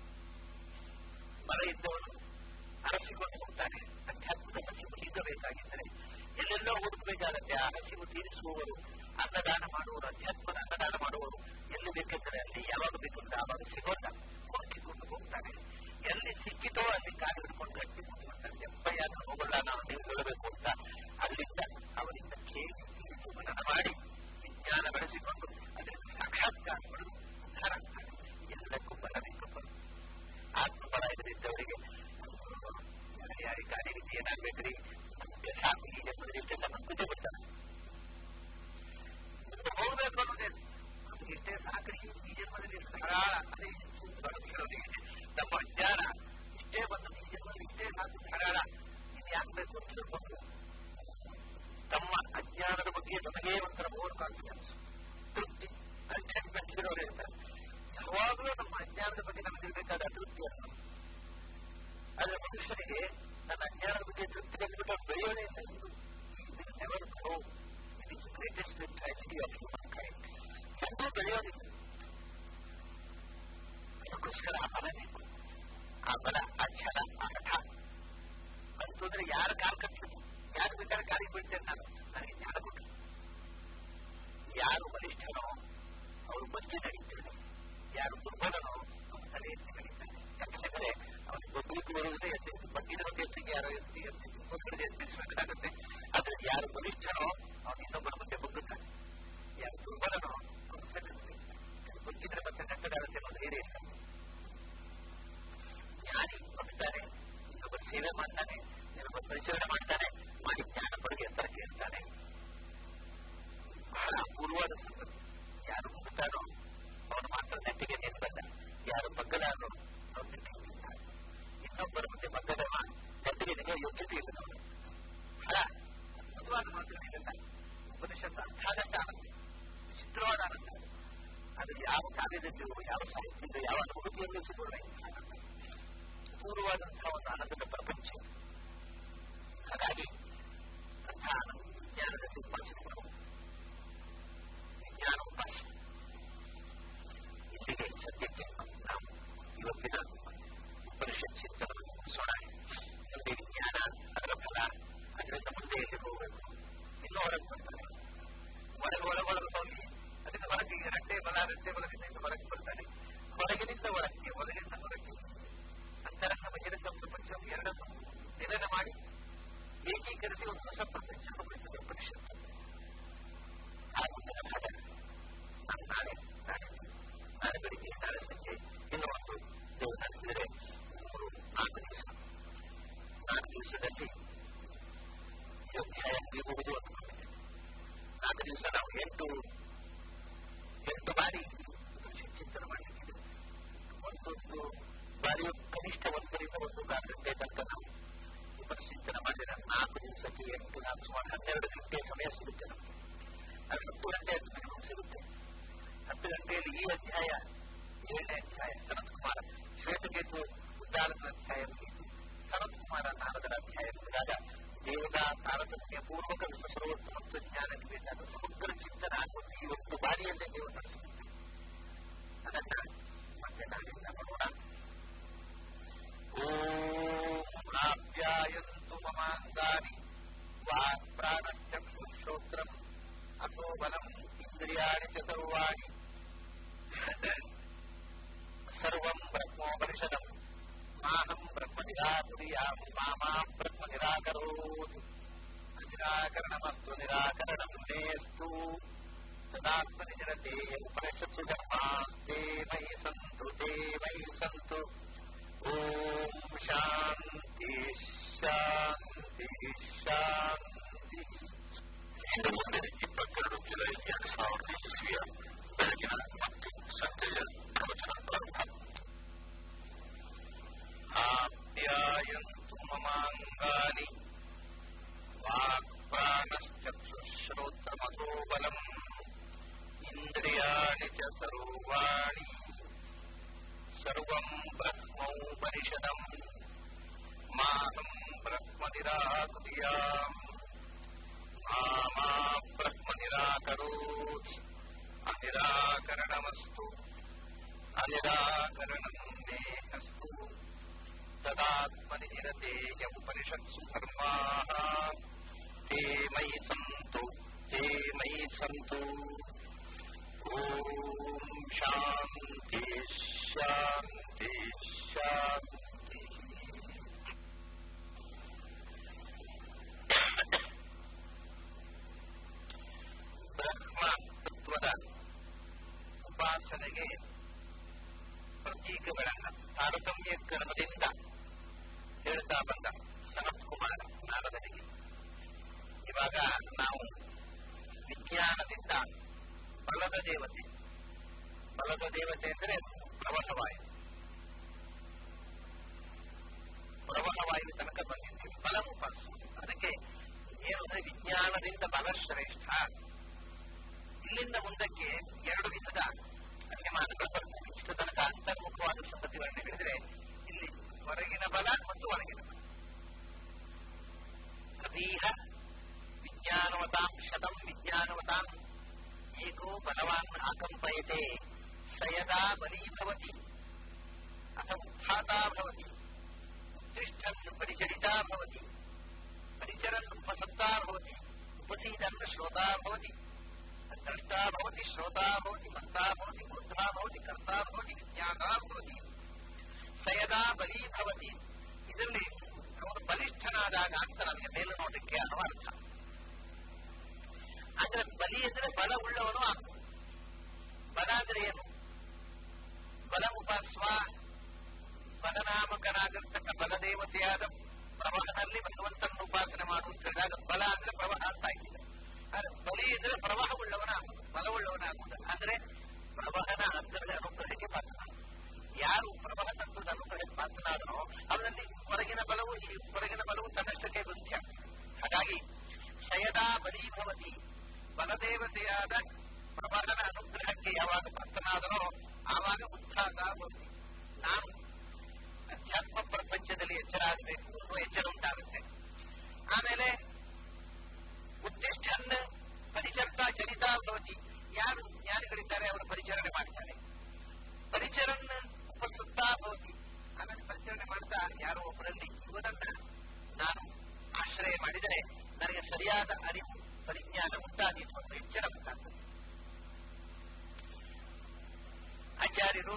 ಬಲ ಇದ್ದವನು ಅರಸಿಕೊಂಡು ಹೋಗ್ತಾನೆ ಅಧ್ಯಾತ್ಮದ ಹಸಿವು ನೀಗಬೇಕಾಗಿದ್ದರೆ ಎಲ್ಲೆಲ್ಲೋ ಹುಡುಕಬೇಕಾಗತ್ತೆ ಆ ಹಸಿವು ತೀರಿಸುವವರು ಅನ್ನದಾನ ಮಾಡುವವರು ಅಧ್ಯಾತ್ಮದ ಅನ್ನದಾನ ಮಾಡುವವರು ಎಲ್ಲಿ ಬೇಕೆಂದರೆ ಅಲ್ಲಿ ಯಾವಾಗ ಬೇಕೆಂದರೆ ಆವಾಗ ಸಿಗೋಲ್ಲ ಹುಡುಕಿಕೊಂಡು ಹೋಗ್ತಾನೆ ಎಲ್ಲಿ ಸಿಕ್ಕಿತೋ ಅಲ್ಲಿ ಕಾಲು ಹಿಡ್ಕೊಂಡು ಗಟ್ಟಿ ಕೂತ್ಕೊಳ್ತಾನೆ ಎಪ್ಪಯ್ಯಾದ್ರೂ ಹೋಗಲ್ಲ ನಾವು ನೀವು ಹೇಳಬೇಕು ಅಂತ ಅಲ್ಲಿಂದ ಅವರಿಂದ ಕೇಳಿ ತಿಳಿದು ಮನನ ಮಾಡಿ ವಿಜ್ಞಾನ ಬೆಳೆಸಿಕೊಂಡು ಅದರಿಂದ ಸಾಕ್ಷಾತ್ಕಾರ ಪಡೆದು ಉದ್ಧಾರ ಆಗ್ತಾನೆ ಎಲ್ಲಕ್ಕೂ ಬಲ ಬೇಕಪ್ಪ ಆತ್ಮಬಲ ಇಲ್ಲದಿದ್ದವರಿಗೆ ಯಾರಿ ಕಾರ್ಯವಿಧಿ ಏನಾಗ್ಬೇಕ್ರಿ ಮತ್ತೆ ಸಾಕು ಈ ಜನ್ಮದಲ್ಲಿ ಇಷ್ಟೇ ಸಾಕು ಕುದ್ದೆ ಬಿಡ್ತಾನೆ ಮುಂದೆ ಹೋಗ್ಬೇಕು ಅನ್ನೋದೇನು ನಮ್ಗೆ ಇಷ್ಟೇ ಸಾಕ್ರಿ ಈ ಜನ್ಮದಲ್ಲಿ ಇಷ್ಟು ಧಾರಾಳ ಅದೇ ಬದುಕಿರೋರಿಗೆ ತಮ್ಮ ಅಜ್ಞಾನ ಇಷ್ಟೇ ಬಂದು ಈ ಜನ್ಮದಲ್ಲಿ ಇಷ್ಟೇ ಸಾಕು ಧಾರಾಳ ಇನ್ನು ಯಾಕೆ ಬೇಕು ಅಂತ ತಿಳ್ಕೊಂಡು ತಮ್ಮ ಅಜ್ಞಾನದ ಬಗ್ಗೆ ನಮಗೆ ಒಂಥರ ಓವರ್ ಕಾನ್ಫಿಡೆನ್ಸ್ ತೃಪ್ತಿ ಕಂಟೆಂಟ್ಮೆಂಟ್ ಇರೋರು ಇರ್ತಾರೆ ಯಾವಾಗಲೂ ನಮ್ಮ ಅಜ್ಞಾನದ ಬಗ್ಗೆ ನಮಗೆ ಇರಬೇಕಾದ ತೃಪ್ತಿ ಅಲ್ಲ ಆದ್ರೆ ಮನುಷ್ಯನಿಗೆ ನನ್ನ ಅಜ್ಞಾನದ ಬಗ್ಗೆ ತೃಪ್ತಿ ಬಂದ್ಬಿಟ್ಟು ಅವ್ನು ಬೆಳೆಯೋದೇ ಇಲ್ಲ ಎಂದು never grow it is greatest tragedy of humankind ಎಂದೂ ಬೆಳೆಯೋದಿಲ್ಲ ಅದಕ್ಕೋಸ್ಕರ ಆ ಬಲ ಬೇಕು ಆ ಬಲ ಆ ಛಲ ಆ ಹಠ ಬಂತು ಅಂದ್ರೆ ಯಾರ ಕಾಲ್ ಕಟ್ಟಲಿಲ್ಲ ಯಾರು ಬೇಕಾದ್ರೆ ಕಾಲಿಗೆ ಬಿಡ್ತೇನೆ ನಾನು ನನಗೆ ಜ್ಞಾನ ಕೊಟ್ಟು ಯಾರು ಬಲಿಷ್ಠನೋ ಅವರು ಬದುಕಿ ನಡೀತಾರೆ ಯಾರು ದುರ್ಬಲನೋ ಅವನು ತಲೆ ಎತ್ತಿ ನಡೀತಾನೆ ಯಾಕಂದ್ರೆ ಅವನಿಗೆ ಬಗ್ಲಿಕ್ಕೆ ಬರುವುದೇ ಎತ್ತಿ ಬಗ್ಗಿದ ಬಗ್ಗೆ ಎತ್ತಿಗೆ ಯಾರೋ ಎತ್ತಿ ಎತ್ತಿ ಒಬ್ಬರಿಗೆ ಎತ್ತಿಸಬೇಕಾಗುತ್ತೆ ಆದ್ರೆ ಯಾರು ಬಲಿಷ್ಠನೋ ಅವನು ಇನ್ನೊಬ್ಬರ ಮುಂದೆ ಬಗ್ಗುತ್ತಾನೆ ಯಾರು ದುರ್ಬಲನೋ ಅವನು ಸೆಟಲ್ ಬಗ್ಗಿದ್ರೆ ಮತ್ತೆ ನೆಟ್ಟಗಾಗುತ್ತೆ ಅನ್ನೋ ಧೈರ್ಯ ಇಲ್ಲ ಜ್ಞಾನಿ ಬಗ್ತಾನೆ ಇನ್ನೊಬ್ಬರು ಸೇವೆ ಮಾಡ್ತಾನೆ ಇನ್ನೊಬ್ಬರು ಪರಿಚರಣೆ ಮಾಡ್ತಾನೆ ಮಾಡಿ ಜ್ಞಾನ ಪಡೆಗೆ ಎತ್ತರ ಕೇಳ್ತಾನೆ ಬಹಳ ಅಪೂರ್ವವಾದ ಸಂಗತಿ ಯಾರು ಮುಗುತ್ತಾನೋ ಅವನು ಮಾತ್ರ ನೆಟ್ಟಿಗೆ ನಿಂತಲ್ಲ ಯಾರು ಬಗ್ಗಲಾರೋ ಅವನು ನೆಟ್ಟಿಗೆ ನಿಲ್ತಾನೆ ಇನ್ನೊಬ್ಬರ ಮುಂದೆ ಬಗ್ಗದವ ನೆಟ್ಟಿಗೆ ನಿಲ್ಲೋ ಯೋಗ್ಯತೆ ಇಲ್ಲ ಅವನು ಬಹಳ ಅದ್ಭುತವಾದ ಮಾತುಗಳಿರಲ್ಲ ಉಪನಿಷತ್ತು ಅರ್ಥಾಗಷ್ಟ ಆನಂದ ವಿಚಿತ್ರವಾದ ಆನಂದ ಅದು ಯಾವ ಕಾವ್ಯದಲ್ಲಿಯೋ ಯಾವ ಸಾಹಿತ್ಯದಲ್ಲೋ ಯಾವ ಅನುಭೂತಿಯಲ್ಲೂ ಸಿಗೋಲ್ಲ ಇಂಥ ಆನಂದ ಅಪೂರ್ವವಾದಂತಹ ಒಂದು ಆನಂದದ ಪ್ರಪಂಚ ಹಾಗಾಗಿ ಅಂಥ ಆನಂದ ವಿಜ್ಞಾನದಲ್ಲಿ ಉಪಾಸನೆ ಮಾಡಬಹುದು ವಿಜ್ಞಾನ ಉಪಾಸನೆ ಇಲ್ಲಿಗೆ ಸದ್ಯಕ್ಕೆ ನಾವು ಇವತ್ತಿನ ಉಪನಿಷತ್ ಚಿಂತನವನ್ನು ಮುಗಿಸೋಣ ಮುಂದೆ ವಿಜ್ಞಾನ ಅದರ ಫಲ ಅದರಿಂದ ಮುಂದೆ ಎಲ್ಲಿ ಹೋಗಬೇಕು ಇನ್ನೂ ಹೊರಗೆ ಬರ್ತಾನೆ ಒಳಗೆ ಒಳಗೊಳಗೆ ಹೋಗಿ ಅದರಿಂದ ಹೊರಗೆ ಈಗ ರಟ್ಟೆ ಬಲ ರಟ್ಟೆ ಬಲದಿಂದ ಹೊರಗೆ ಬರ್ತಾನೆ ಹೊರಗಿನಿಂದ ಒಳಕ್ಕೆ ಒಳಗಿನಿಂದ ಹೊರಗೆ ಅಂತರಂಗ ಬಹಿರಂಗ ಪ್ರಪಂಚ ಎರಡನ್ನು ನಿಧನ ಮಾಡಿ ಏಕೀಕರಿಸಿ ಒಂದು ಹೊಸ ಪ್ರಪಂಚವನ್ನು ಬಿಡ್ತದೆ ಉಪನಿಷತ್ತು ಆ ಮುಂದಿನ ಭಾಗ ನಾನು ನಾಳೆ ನಾಳೆ ನಾಳೆ ಬೆಳಿಗ್ಗೆ ನಾಳೆ ಸಂಜೆ ಇನ್ನೂ ಒಂದು ದೇವರು ನಡೆಸಿದರೆ ಮೂರು ನಾಲ್ಕು ದಿವಸ ನಾಲ್ಕು ದಿವಸದಲ್ಲಿ ಈ ಅಧ್ಯಾಯ ಮುಗಿಯುವುದು ಅಂದುಕೊಂಡಿದೆ ನಾಲ್ಕು ದಿವಸ ನಾವು ಎಂಟು ಎಂಟು ಬಾರಿ ಉಪನಿಷತ್ ಚಿಂತನೆ ಮಾಡಲಿಕ್ಕಿದೆ ಒಂದೊಂದು ಬಾರಿಯು ಕನಿಷ್ಠ ಒಂದರಿಂದ ಒಂದು ಕಾಲು ಗಂಟೆ ತನಕ ನಾವು ಉಪನಿಷತ್ ಮಾಡಿದರೆ ನಾಲ್ಕು ದಿವಸಕ್ಕೆ ಎಂಟು ನಾಲ್ಕು ಸುಮಾರು ಹನ್ನೆರಡು ಗಂಟೆ ಸಮಯ ಸಿಗುತ್ತೆ ನಮಗೆ ಅದು ಹತ್ತು ಗಂಟೆ ಅಂತ ಮಿನಿಮಮ್ ಸಿಗುತ್ತೆ ಹತ್ತು ಗಂಟೆಯಲ್ಲಿ ಈ ಅಧ್ಯಾಯ ಏಳನೇ ಅಧ್ಯಾಯ ಸನತ್ ಕುಮಾರ ಶ್ವೇತಕೇತು ಉದ್ದಾಲಕನ ಅಧ್ಯಾಯ ಮುಗಿಯಿತು ಸನತ್ ಕುಮಾರ ನಾರದರ ಅಧ್ಯಾಯ ಮುಗಿದಾಗ ದೇವತಾ ತಾರತಮ್ಯ ಪೂರ್ವಕ ವಿಶ್ವ ಸರ್ವೋತ್ತಮತ್ವ ಜ್ಞಾನಕ್ಕೆ ಬೇಕಾದ ಸಮಗ್ರ ಚಿಂತನೆ ಆಗುವುದು ಈ ಒಂದು ಬಾರಿಯಲ್ಲೇ ನೀವು ನಡೆಸುತ್ತೆ ಅದನ್ನ ಮತ್ತೆ ನಾಳಿಂದ ನೋಡೋಣ ಓಂ ಆಪ್ಯಾಯಂತು ಮಮಾಂಗಾನಿ ವಾಕ್ ಪ್ರಾಣಶ್ಚಕ್ಷುಶ್ರೋತ್ರಂ ಅಥೋ ಬಲಂ ಇಂದ್ರಿಯಾಣಿ ಚ ಸರ್ವಾಣಿ ಸರ್ವಂ ಬ್ರಹ್ಮೋಪನಿಷದಂ ಮಾಹಂ ಬ್ರಹ್ಮ ನಿರಾಕುರ್ಯಾಂ ಮಾಮಾ ಬ್ರಹ್ಮ ನಿರಾಕರೋತ್ ನಿರಾಕರಣಮಸ್ತು ನಿರಾಕರಣಂ ಮೇಸ್ತು ತದಾತ್ಮನಿ ಜರತೆ ಉಪನಿಷತ್ಸು ಧರ್ಮಾಸ್ತೆ ಮಯಿ ಸಂತು ತೇ ಮಯಿ ಸಂತು ಓಂ ಶಾಂತಿ ಶಾಂತಿ ಶಾಂತಿ ಇನ್ನು ಮುಂದೆ ಇಪ್ಪತ್ತೆರಡು ಜುಲೈ ಎರಡು ಸಾವಿರದ ಇಸ್ವಿಯ ಬೆಳಗಿನ ಮತ್ತು ಸಂಜೆಯ ಪ್ರವಚನ ಪ್ರಾರಂಭ ಆಪ್ಯಾಯ ಮಮಾಂಗಾನಿ वाक्प्राणश्चक्षुश्रोत्रमथो बलम् इन्द्रियाणि च सर्वाणि सर्वम् ब्रह्मोपनिषदम् माहम् ब्रह्म निराकुर्याम् मा मा ब्रह्म निराकरोत् अनिराकरणमस्तु अनिराकरणम् मे अस्तु तदात्मनिरते उपनिषत्सु धर्माः ते मयि सन्तु ते मयि सन्तु ॐ शान्ति शान्ति शान्तिः ಬ್ರಹ್ಮ ತತ್ವದ ಉಪಾಸನೆಗೆ ಪ್ರತೀಕಗಳನ್ನು ತಾರತಮ್ಯ ಕ್ರಮದಿಂದ ಹೇಳ್ತಾ ಬಂದ ಸನತ್ ಕುಮಾರ ನಾರದನಿಗೆ ಇವಾಗ ನಾವು ವಿಜ್ಞಾನದಿಂದ ಬಲದ ದೇವತೆ ಬಲದ ದೇವತೆ ಅಂದರೆ ಪ್ರವಹವಾಯು ಪ್ರವಹವಾಯು ತನಕ ಬಂದಿದ್ದೀವಿ ಬಲ ಉಪಾಸ ಅದಕ್ಕೆ ಏನು ಅಂದ್ರೆ ವಿಜ್ಞಾನದಿಂದ ಬಲ ಶ್ರೇಷ್ಠ ಇಲ್ಲಿಂದ ಮುಂದಕ್ಕೆ ಎರಡು ವಿಧದ ಅಭಿಮಾನಗಳು ಬರ್ತವೆ ಇಷ್ಟು ತನಕ ಅಂತರ್ಮುಖವಾದ ಸಂಗತಿ ವರ್ಣನೆ ಹೇಳಿದ್ರೆ ಇಲ್ಲಿ ಹೊರಗಿನ ಬಲ ಮತ್ತು ಒಳಗಿನ ಬಲ ಪ್ರತೀಹ ವಿಜ್ಞಾನವತಾಂ ಶತಂ ವಿಜ್ಞಾನವತಾಂ ಏಕೋ ಬಲವಾನ್ ಆಕಂಪಯತೆ ಸಯದಾ ಬಲೀಭವತಿ ಅಥ ಉತ್ಥಾತಾ ಭವತಿ ಉತ್ತಿಷ್ಠನ್ ಪರಿಚರಿತಾ ಭವತಿ ಪರಿಚರನ್ ಉಪಸತ್ತಾ ಭವತಿ ಉಪಸೀದನ್ ಶ್ರೋತಾ ಭವತಿ द्रष्टा भवति श्रोता भवति मन्ता भवति बुद्धा भवति कर्ता भवति विज्ञाता भवति ಸಯದಾ ಬಲಿ ಭವತಿ ಇದರಲ್ಲಿ ಅವನು ಬಲಿಷ್ಠನಾದಾಗ ಅಂತ ನಮಗೆ ಮೇಲೆ ನೋಡಲಿಕ್ಕೆ ಅನ್ನುವ ಅರ್ಥ ಅಂದ್ರೆ ಬಲಿ ಅಂದ್ರೆ ಬಲ ಉಳ್ಳವನು ಆಗ ಬಲ ಅಂದ್ರೆ ಏನು ಬಲ ಉಪಾಸ್ವ ಬಲನಾಮಕನಾಗಿರ್ತಕ್ಕ ಬಲದೇವತೆಯಾದ ಪ್ರವಾಹದಲ್ಲಿ ಭಗವಂತನ ಉಪಾಸನೆ ಮಾಡು ಅಂತ ಹೇಳಿದಾಗ ಬಲ ಅಂದ್ರೆ ಪ್ರವಾಹ ಅಂತ ಆಗಿದೆ ಆದ್ರೆ ಬಲಿ ಇದ್ರೆ ಪ್ರವಾಹ ಉಳ್ಳವನಾಗುವುದು ಬಲವುಳ್ಳವನಾಗುವುದು ಅಂದ್ರೆ ಪ್ರವಾಹನ ಅನುಗ್ರಹ ಅನುಗ್ರಹಕ್ಕೆ ಪಾತ್ರ ಯಾರು ಪ್ರವಾಹ ತತ್ವದ ಅನುಗ್ರಹಕ್ಕೆ ಪಾತ್ರನಾದನೋ ಅವನಲ್ಲಿ ಹೊರಗಿನ ಬಲವು ಈ ಹೊರಗಿನ ಬಲವು ತನ್ನಷ್ಟಕ್ಕೆ ವೃದ್ಧಿ ಆಗ್ತದೆ ಹಾಗಾಗಿ ಸಯದಾ ಬಲೀಭವತಿ ಬಲದೇವತೆಯಾದ ಪ್ರವಾಹನ ಅನುಗ್ರಹಕ್ಕೆ ಯಾವಾಗ ಪಾತ್ರನಾದನೋ ಆವಾಗ ಉತ್ಥಾತ ಬರುತ್ತಿ ನಾನು ಅಧ್ಯಾತ್ಮ ಪ್ರಪಂಚದಲ್ಲಿ ಎಚ್ಚರ ಆಗಬೇಕು ಅನ್ನುವ ಎಚ್ಚರ ಉಂಟಾಗುತ್ತೆ ಆಮೇಲೆ ಉತ್ತಿಷ್ಠನ್ ಪರಿಚರ್ತ ಚರಿತಾ ಭವತಿ ಯಾರು ಜ್ಞಾನಿಗಳಿದ್ದಾರೆ ಅವರು ಪರಿಚರಣೆ ಮಾಡ್ತಾರೆ ಪರಿಚರನ್ನ ಉಪಸುತ್ತಾ ಭವತಿ ಆಮೇಲೆ ಪರಿಚರಣೆ ಮಾಡ್ತಾ ಯಾರೋ ಒಬ್ಬರಲ್ಲಿ ಇವನನ್ನ ನಾನು ಆಶ್ರಯ ಮಾಡಿದರೆ ನನಗೆ ಸರಿಯಾದ ಅರಿವು ಪರಿಜ್ಞಾನ ಉಂಟಾದೀತು ಅಂತ ಎಚ್ಚರ ಉಂಟಾಗ್ತದೆ ಆಚಾರ್ಯರು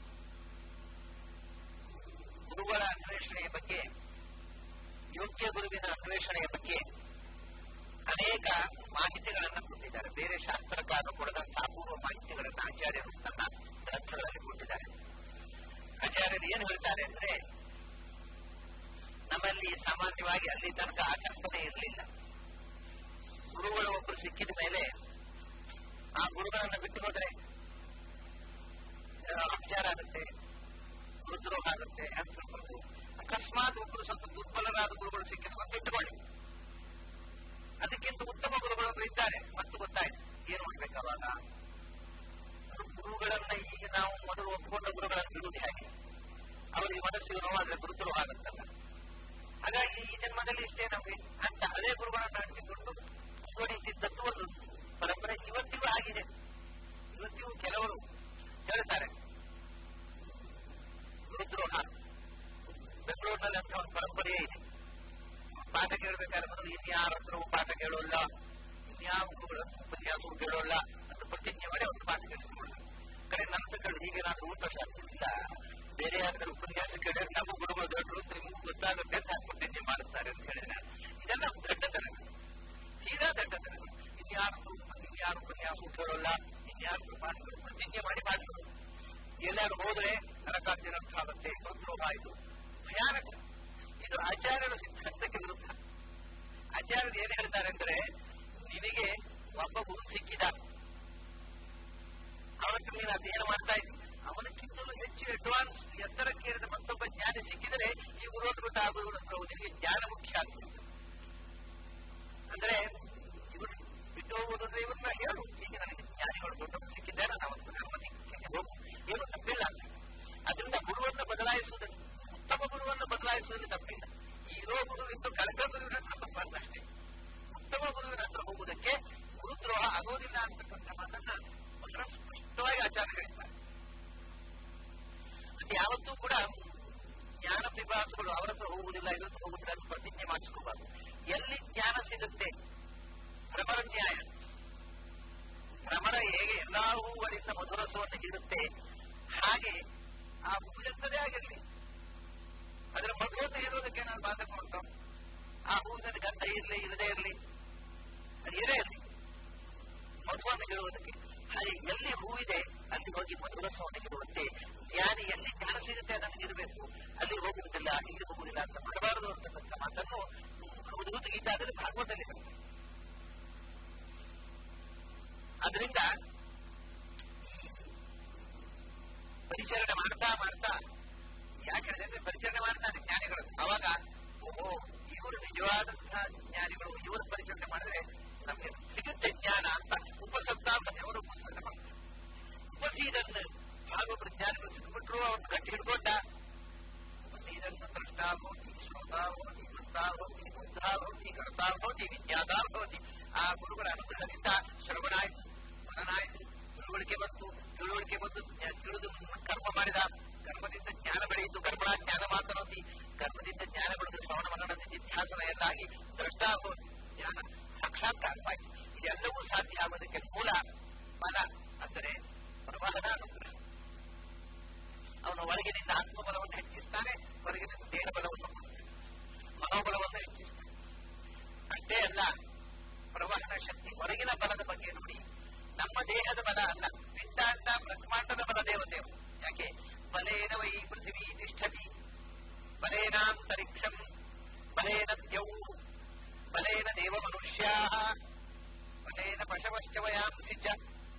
ಗುರುಗಳ ಅನ್ವೇಷಣೆಯ ಬಗ್ಗೆ ಯೋಗ್ಯ ಗುರುವಿನ ಅನ್ವೇಷಣೆಯ ಬಗ್ಗೆ ಅನೇಕ ಮಾಹಿತಿಗಳನ್ನು ಕೊಟ್ಟಿದ್ದಾರೆ ಬೇರೆ ಶಾಸ್ತ್ರಕಾರರು ಕೊಡದಂತಹ ಅಪೂರ್ವ ಮಾಹಿತಿಗಳನ್ನು ಆಚಾರ್ಯರು ತನ್ನ ಗ್ರಂಥಗಳಲ್ಲಿ ಕೊಟ್ಟಿದ್ದಾರೆ ಆಚಾರ್ಯರು ಏನು ಹೇಳ್ತಾರೆ ಅಂದ್ರೆ ನಮ್ಮಲ್ಲಿ ಸಾಮಾನ್ಯವಾಗಿ ಅಲ್ಲಿ ತನಕ ಆ ಕಲ್ಪನೆ ಇರಲಿಲ್ಲ ಗುರುಗಳು ಒಬ್ಬರು ಸಿಕ್ಕಿದ ಮೇಲೆ ಆ ಗುರುಗಳನ್ನ ಬಿಟ್ಟು ಹೋದ್ರೆ ಅಪಚಾರ ಆಗುತ್ತೆ ಗುರುದ್ರೋಹ ಆಗುತ್ತೆ ಅಂತ ತಿಳ್ಕೊಂಡು ಅಕಸ್ಮಾತ್ ಒಬ್ಬರು ಸ್ವಲ್ಪ ದುರ್ಬಲರಾದ ಗುರುಗಳು ಸಿಕ್ಕಿದ್ರು ಅಂತ ಇಟ್ಟುಕೊಳ್ಳಿ ಅದಕ್ಕಿಂತ ಉತ್ತಮ ಗುರುಗಳು ಇದ್ದಾರೆ ಮತ್ತು ಗೊತ್ತಾಯ್ತು ಏನು ಮಾಡ್ಬೇಕು ಅವಾಗ ಗುರುಗಳನ್ನ ಈಗ ನಾವು ಮೊದಲು ಒಪ್ಪಿಕೊಂಡ ಗುರುಗಳನ್ನು ಬಿಡುವುದು ಹೇಗೆ ಅವರಿಗೆ ಮನಸ್ಸಿಗೆ ನೋವಾದ್ರೆ ಗುರುತರು ಆಗುತ್ತಲ್ಲ ಹಾಗಾಗಿ ಈ ಜನ್ಮದಲ್ಲಿ ಇಷ್ಟೇ ನಮಗೆ ಅಂತ ಅದೇ ಗುರುಗಳನ್ನ ಅಂಟಿಕೊಂಡು ಮುಂದುವರಿಯುತ್ತಿದ್ದದ್ದು ಒಂದು ಪರಂಪರೆ ಇವತ್ತಿಗೂ ಆಗಿದೆ ಇವತ್ತಿಗೂ ಕೆಲವರು ಹೇಳ್ತಾರೆ ಗುರುದ್ರೋಹ ಬೆಂಗಳೂರಿನಲ್ಲಿ ಅಂತ ಒಂದು ಪರಂಪರೆಯೇ ಇದೆ ಪಾಠ ಕೇಳಬೇಕಾದ್ರೆ ಮೊದಲು ಇನ್ಯಾರ ಹತ್ರವೂ ಪಾಠ ಕೇಳೋಲ್ಲ ಇನ್ಯಾವ ಗುರುಗಳನ್ನು ಉಪನ್ಯಾಸವು ಕೇಳೋಲ್ಲ ಅಂತ ಪ್ರತಿಜ್ಞೆ ಮಾಡಿ ಒಂದು ಪಾಠ ಕೇಳಿಸ್ಕೊಳ್ಳ ಕಡೆ ನನ್ನ ಕೇಳಿ ಹೀಗೆ ನಾನು ಊಟ ಸಾಧ್ಯವಿಲ್ಲ ಬೇರೆ ಯಾರ ಉಪನ್ಯಾಸ ಕೇಳಿದ್ರೆ ನಮ್ಮ ಗುರುಗಳು ದೊಡ್ಡರು ನಿಮಗೂ ಗೊತ್ತಾಗುತ್ತೆ ಅಂತ ಪ್ರತಿಜ್ಞೆ ಮಾಡಿಸ್ತಾರೆ ಅಂತ ಹೇಳಿದ್ರೆ ಇದೆಲ್ಲ ದಡ್ಡತನ ತೀರಾ ದಡ್ಡತನ ಇನ್ಯಾರು ಇನ್ಯಾರು ಉಪನ್ಯಾಸವು ಕೇಳೋಲ್ಲ ಇನ್ಯಾರು ಪಾಠಗಳು ಪ್ರತಿಜ್ಞೆ ಮಾಡಿ ಮಾಡಿದ್ರು ಎಲ್ಲಾರು ಹೋದ್ರೆ ನರಕಾರ್ಯನರ್ಥ ಆಗುತ್ತೆ ದುರ್ದ್ರೋಹ ಇದು ಭಯಾನಕ ಇದು ಆಚಾರ್ಯರ ಸಿದ್ಧಾಂತಕ್ಕೆ ವಿರುದ್ಧ ಆಚಾರ್ಯರು ಏನ್ ಹೇಳ್ತಾರೆ ಅಂದ್ರೆ ನಿನಗೆ ಒಬ್ಬ ಗುರು ಸಿಕ್ಕಿದ ಅವನತ್ರ ನೀನು ಅಧ್ಯಯನ ಮಾಡ್ತಾ ಇದ್ದಿ ಅವನಕ್ಕಿಂತಲೂ ಹೆಚ್ಚು ಅಡ್ವಾನ್ಸ್ ಎತ್ತರಕ್ಕೇರಿದ ಮತ್ತೊಬ್ಬ ಜ್ಞಾನಿ ಸಿಕ್ಕಿದರೆ ಈ ಗುರುವನ್ನು ಬಿಟ್ಟು ಆ ಗುರುವಿನ ಹತ್ರ ಹೋಗಿ ನಿನಗೆ ಗುರುವಿಂದು ಕಳಕ ಗುರುವಿನ ಹತ್ರ ಹೋಗ್ಬಾರ್ದಷ್ಟೇ ಉತ್ತಮ ಗುರುವಿನ ಹತ್ರ ಹೋಗುವುದಕ್ಕೆ ಗುರುದ್ರೋಹ ಆಗೋದಿಲ್ಲ ಅಂತಕ್ಕಂಥ ಮಾತನ್ನ ಬಹಳ ಸ್ಪಷ್ಟವಾಗಿ ಆಚಾರ ಹೇಳಿದ್ದಾರೆ ಮತ್ತೆ ಯಾವತ್ತೂ ಕೂಡ ಜ್ಞಾನ ಪಿಪಾಸುಗಳು ಅವರ ಹತ್ರ ಹೋಗುವುದಿಲ್ಲ ಇವ್ರ ಹತ್ರ ಹೋಗುದಿಲ್ಲ ಅಂತ ಪ್ರತಿಜ್ಞೆ ಮಾಡಿಸ್ಕೋಬಾರ್ದು ಎಲ್ಲಿ ಜ್ಞಾನ ಸಿಗುತ್ತೆ ಭ್ರಮರ ನ್ಯಾಯ ಭ್ರಮರ ಹೇಗೆ ಎಲ್ಲಾ ಹೂಗಳಿಂದ ಮಧುರಸವನ್ನು ಹೀರುತ್ತೆ ಹಾಗೆ ಆ ಹೂವಿರ್ತದೇ ಆಗಿರಲಿ ಅದರ ಮಧುರತೆ ಇರೋದಕ್ಕೆ ನಾನು ಬಾಧಕ ಉಂಟು ಆ ಹೂವಿನಲ್ಲಿ ಗಂಧ ಇರಲಿ ಇರದೇ ಇರಲಿ ಅದು ಏನೇ ಇರಲಿ ಮಧುವನ್ನು ಇರುವುದಕ್ಕೆ ಹಾಗೆ ಎಲ್ಲಿ ಹೂವಿದೆ ಅಲ್ಲಿ ಹೋಗಿ ಮಧುರಸವನ್ನು ಇರುವಂತೆ ಜ್ಞಾನಿ ಎಲ್ಲಿ ಜ್ಞಾನ ಸಿಗುತ್ತೆ ಅದನ್ನು ಇರಬೇಕು ಅಲ್ಲಿ ಹೋಗುವುದಿಲ್ಲ ಇಲ್ಲಿ ಹೋಗುವುದಿಲ್ಲ ಅಂತ ಮಾಡಬಾರದು ಅಂತಕ್ಕಂಥ ಮಾತನ್ನು ಅವಧೂತ ಗೀತಾದಲ್ಲಿ ಭಾಗವತದಲ್ಲಿ ಬರುತ್ತೆ ಅದರಿಂದ ಈ ಪರಿಚರಣೆ ಮಾಡ್ತಾ ಮಾಡ್ತಾ ಯಾಕೆ ಹೇಳಿದೆ ಅಂದ್ರೆ ಪರಿಚರಣೆ ಮಾಡ್ತಾರೆ ಜ್ಞಾನಿಗಳು ಅವಾಗ ಓಹೋ ಇವರು ನಿಜವಾದಂತಹ ಜ್ಞಾನಿಗಳು ಇವರು ಪರಿಚರಣೆ ಮಾಡಿದ್ರೆ ನಮಗೆ ಸಿಗುತ್ತೆ ಜ್ಞಾನ ಅಂತ ಉಪಸತ್ತಾಪತಿ ಅವರು ಉಪಸನ್ನ ಮಾಡ್ತಾರೆ ಉಪಸೀದನ್ನು ಭಾಗವತ ಜ್ಞಾನಿಗಳು ಸಿಕ್ಬಿಟ್ರು ಅವ್ರನ್ನ ಗಟ್ಟಿ ಹಿಡ್ಕೊಂಡ ಉಪಸೀದನ್ನು ದ್ರಷ್ಟಾ ಭವತಿ ಶ್ರೋತಾ ಭವತಿ ಮಂತಾ ಭವತಿ ಬುದ್ಧಾ ಭವತಿ ಕರ್ತಾ ಭವತಿ ವಿಜ್ಞಾತಾ ಭವತಿ ಆ ಗುರುಗಳ ಅನುಗ್ರಹದಿಂದ ಶ್ರವಣಾಯಿತು ಮನನಾಯಿತು ತಿಳುವಳಿಕೆ ಬಂತು ತಿಳುವಳಿಕೆ ಬಂದು ತಿಳಿದು ಕರ್ಮ ಮಾಡಿದ ಕರ್ಮದಿಂದ ಜ್ಞಾನ ಬೆಳೆಯಿತು ಕರ್ಮಣ ಜ್ಞಾನ ಮಾತನಾಡಿ ಕರ್ಮದಿಂದ ಜ್ಞಾನ ಬೆಳೆದು ಶ್ರವಣ ಮನನ ನಿಧಿಧ್ಯಾಸನ ಎಲ್ಲಾಗಿ ದ್ರಷ್ಟಾಭವ ಜ್ಞಾನ ಸಾಕ್ಷಾತ್ಕಾರವಾಯಿತು ಇದೆಲ್ಲವೂ ಸಾಧ್ಯ ಆಗೋದಕ್ಕೆ ಮೂಲ ಬಲ ಅಂದರೆ ಪ್ರವಾಹದ ಅನುಗ್ರಹ ಅವನು ಒಳಗಿನಿಂದ ಆತ್ಮಬಲವನ್ನು ಹೆಚ್ಚಿಸ್ತಾನೆ ಹೊರಗಿನಿಂದ ದೇಹ ಬಲವನ್ನು ಮನೋಬಲವನ್ನು ಹೆಚ್ಚಿಸ್ತಾನೆ ಅಷ್ಟೇ ಅಲ್ಲ ಪ್ರವಹನ ಶಕ್ತಿ ಹೊರಗಿನ ಬಲದ ಬಗ್ಗೆ ನೋಡಿ ನಮ್ಮ ದೇಹದ ಬಲ ಅಲ್ಲ ಪಿಂಡಾಂಡ ಬ್ರಹ್ಮಾಂಡದ ಬಲ ದೇವತೆ ಯಾಕೆ ಬಲೇನ ವೈ ಪೃಥಿವೀ ತಿಷ್ಠತಿ ಬಲೇನಾಂತರಿಕ್ಷಂ ಬಲೇನ ದ್ಯೌ ಬಲೇನ ದೇವ ಮನುಷ್ಯಾ ಬಲೇನ ಪಶವಶ್ಚ ವಯಾಂಸಿ ಚ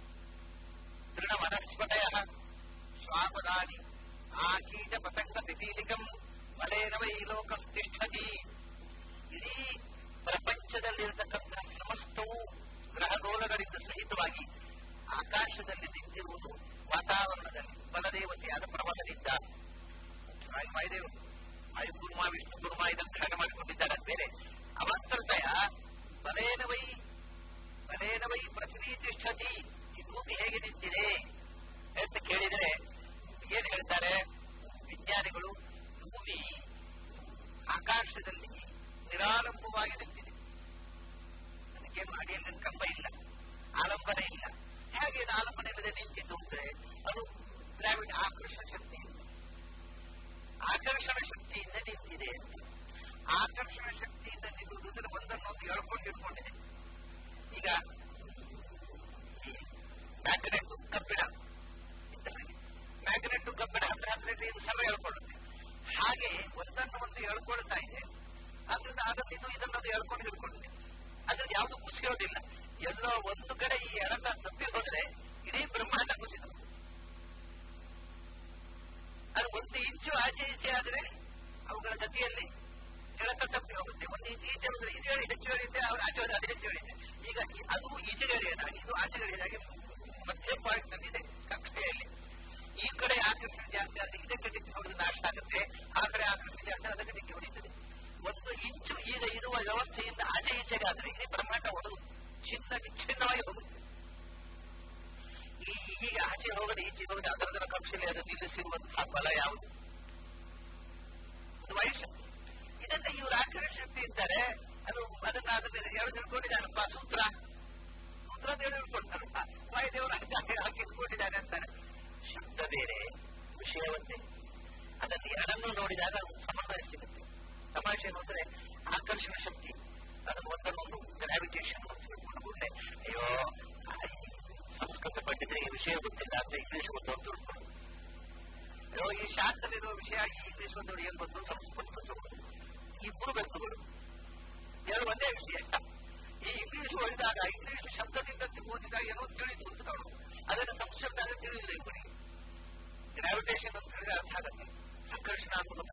ತೃಣವನಸ್ಪತಯ ಶ್ವಾಪದಾನಿ ಆಕೀಟ ಪತಂಗ ಪಿಪೀಲಿಕಂ ಬಲೇನ ವೈ ಲೋಕಸ್ತಿಷ್ಠತಿ ಇಡೀ ಪ್ರಪಂಚದಲ್ಲಿರತಕ್ಕಂತಹ ಸಮಸ್ತವು ಗ್ರಹಗೋಳಗಳಿಂದ ಸಹಿತವಾಗಿ ಆಕಾಶದಲ್ಲಿ ನಿಂತಿರುವುದು ವಾತಾವರಣದಲ್ಲಿ ಬಲದೇವತೆಯಾದ ಪ್ರಬಲದಿಂದ ವಾಯುದೇವರು ವಾಯುಕುರ್ಮ ವಿಷ್ಣು ಕುರ್ಮ ಇದನ್ನು ಧ್ಯಾನ ಮಾಡಿಕೊಂಡಿದ್ದಾರೆ ಅದು ಬೇರೆ ಅವಾಂತರತಯ ಬಲೇನ ವೈ ಬಲೇನ ವೈ ಪೃಥ್ವೀ ತಿಷ್ಠತಿ ಈ ಭೂಮಿ ಹೇಗೆ ನಿಂತಿದೆ ಅಂತ ಕೇಳಿದರೆ ಏನ್ ಹೇಳ್ತಾರೆ ವಿಜ್ಞಾನಿಗಳು ಭೂಮಿ ಆಕಾಶದಲ್ಲಿ ನಿರಾರಂಭವಾಗಿ ನಿಂತಿದೆ ಅದಕ್ಕೇನು ಅಡಿಯಲ್ಲಿ ಕಂಬ ಇಲ್ಲ ಆಲಂಬನೆ ಇಲ್ಲ ಹೇಗೆ ಇದು ಆಲಂಬನೆ ಇಲ್ಲದೆ ನಿಂತಿದ್ದು ಅಂದ್ರೆ ಅದು ಗ್ರಾವಿಡ್ ಆಕರ್ಷಣ ಶಕ್ತಿ ಆಕರ್ಷಣ ಶಕ್ತಿಯಿಂದ ನಿಂತಿದೆ ಅಂತ ಆಕರ್ಷಣ ಶಕ್ತಿಯಿಂದ ನಿಲ್ಲುವುದು ಅಂದ್ರೆ ಒಂದನ್ನೊಂದು ಎಳ್ಕೊಂಡು ಇಟ್ಕೊಂಡಿದೆ ಈಗ ಈ ಮ್ಯಾಗ್ನೆಟ್ ಕಬ್ಬಿಣ ಇದ್ದ ಹಾಗೆ ಮ್ಯಾಗ್ನೆಟ್ ಕಬ್ಬಿಣ ಹತ್ರ ಹತ್ರ ಇದು ಸಮ ಎಳ್ಕೊಳ್ಳುತ್ತೆ ಹಾಗೆ ಒಂದನ್ನು ಒಂದು ಎಳ್ಕೊಳ್ತಾ ಇದೆ ಅದರಿಂದ ಅದನ್ನು ಇದು ಇದನ್ನೊಂದು ಎಳ್ಕೊಂಡು ಹಿಡ್ಕೊಂಡಿದೆ ಅದ್ರಲ್ಲಿ ಯಾವುದು ಕುಸಿಯೋದಿಲ್ಲ ಎಲ್ಲೋ ಒಂದು ಕಡೆ ಈ ಎಳೆತ ತಪ್ಪಿ ಹೋದ್ರೆ ಇಡೀ ಬ್ರಹ್ಮಾಂಡ ಕುಸಿದು ಅದು ಒಂದು ಇಂಚು ಆಚೆ ಈಚೆ ಆದ್ರೆ ಅವುಗಳ ಗತಿಯಲ್ಲಿ ಎಳೆತ ತಪ್ಪಿ ಹೋಗುತ್ತೆ ಒಂದು ಇಂಚು ಈಚೆ ಹೋದ್ರೆ ಇದು ಹೇಳಿ ಹೆಚ್ಚು ಹೇಳಿದ್ದೆ ಆಚೆ ಹೋದ್ರೆ ಅದು ಹೆಚ್ಚು ಹೇಳಿದ್ದೆ ಈಗ ಅದು ಈಚೆಗೆ ಎಳೆಯೋದಾಗಿ ಇದು ಆಚೆಗೆ ಎಳೆಯೋದಾಗಿ ಮಧ್ಯ ಪಾಯಿಂಟ್ ನಲ್ಲಿ ಇದೆ ಕಕ್ಷೆಯಲ್ಲಿ ಈ ಕಡೆ ಆಕರ್ಷಣೆ ಜಾಸ್ತಿ ಆದ್ರೆ ಇದಕ್ಕೆ ಡಿಕ್ಕಿ ಹೊಡೆದು ನಾಶ ಆಗುತ್ತೆ ಆ ಕಡೆ ಆಕರ್ಷಣೆ ಜಾಸ್ತಿ ಅದಕ್ಕೆ ಡಿಕ್ಕಿ ಹೊಡೀತದೆ ಒಂದು ಇಂಚು ಈಗ ಇರುವ ವ್ಯವಸ್ಥೆಯಿಂದ ಆಚೆ ಈಚೆಗಾದ್ರೆ ಇಡೀ ಬ್ರಹ್ಮಾಂಡ ಒಡೆದು ಚಿನ್ನ ವಿಚ್ಛಿನ್ನವಾಗಿ ಹೋಗುತ್ತೆ ಈ ಹೀಗೆ ಆಚೆ ಹೋಗದೆ ಈಚೆ ಹೋಗದೆ ಅದರದರ ಕಕ್ಷೆಯಲ್ಲಿ ಅದು ನಿಲ್ಲಿಸಿರುವಂತಹ ಬಲ ಯಾವುದು ಅದು ವೈಶಕ್ತಿ ಇದನ್ನ ಇವರು ಆಕರ್ಷ ಶಕ್ತಿ ಇದ್ದಾರೆ ಅದು ಅದನ್ನ ಅದನ್ನ ಎಳೆದು ಹಿಡ್ಕೊಂಡಿದ್ದಾನಪ್ಪ ಸೂತ್ರ ಸೂತ್ರ ಅಂತ ಎಳೆದು ಹಿಡ್ಕೊಳ್ತಾರಪ್ಪ ವಾಯುದೇವರು ಹಾಕಿ ಹಾಕಿ ಹಿಡ್ಕೊಂಡಿದ್ದಾನೆ ಅಂತಾರೆ ಶಬ್ದ ಬೇರೆ ವಿಷಯ ಒಂದೇ ಅದನ್ನು ಎರಡನ್ನೂ ನೋಡಿದಾಗ ಸಮನ್ವಯ ಸಿಗುತ್ತೆ ತಮಾಷೆ ಏನು ಅಂದ್ರೆ ಆಕರ್ಷಣ ಶಕ್ತಿ ಅದನ್ನು ಒಂದನ್ನೊಂದು ಗ್ರಾವಿಟೇಷನ್ ಅಂತ ತಿಳ್ಕೊಂಡು ಕೂಡಲೇ ಅಯ್ಯೋ ಸಂಸ್ಕೃತ ಪಂಡಿತರಿಗೆ ವಿಷಯ ಗೊತ್ತಿಲ್ಲ ಅಂತ ಇಂಗ್ಲಿಷ್ ಗೊತ್ತು ಅಂತ ತಿಳ್ಕೊಂಡು ಅಯ್ಯೋ ಈ ಶಾಸ್ತ್ರದಲ್ಲಿರುವ ವಿಷಯ ಈ ಇಂಗ್ಲಿಷ್ ಒಂದು ಏನ್ ಗೊತ್ತು ಸಂಸ್ಕೃತ ಗೊತ್ತು ಇಬ್ಬರು ಬೆತ್ತುಗಳು ಎರಡು ಒಂದೇ ವಿಷಯ ಈ ಇಂಗ್ಲಿಷ್ ಓದಿದಾಗ ಇಂಗ್ಲಿಷ್ ಶಬ್ದದಿಂದ ಓದಿದಾಗ ಏನೋ ತಿಳಿದು ಅಂತ ಕಾಣು ಅದನ್ನು ಸಂಶಬ್ದ ತಿಳಿದಿಲ್ಲ ಇಬ್ಬರಿಗೆ ಗ್ರಾವಿಟೇಷನ್ ಅಂತ ಹೇಳಿದ್ರೆ ಅರ್ಥ ಆಗತ್ತೆ ಆಕರ್ಷಣ ಅನ್ನೋದು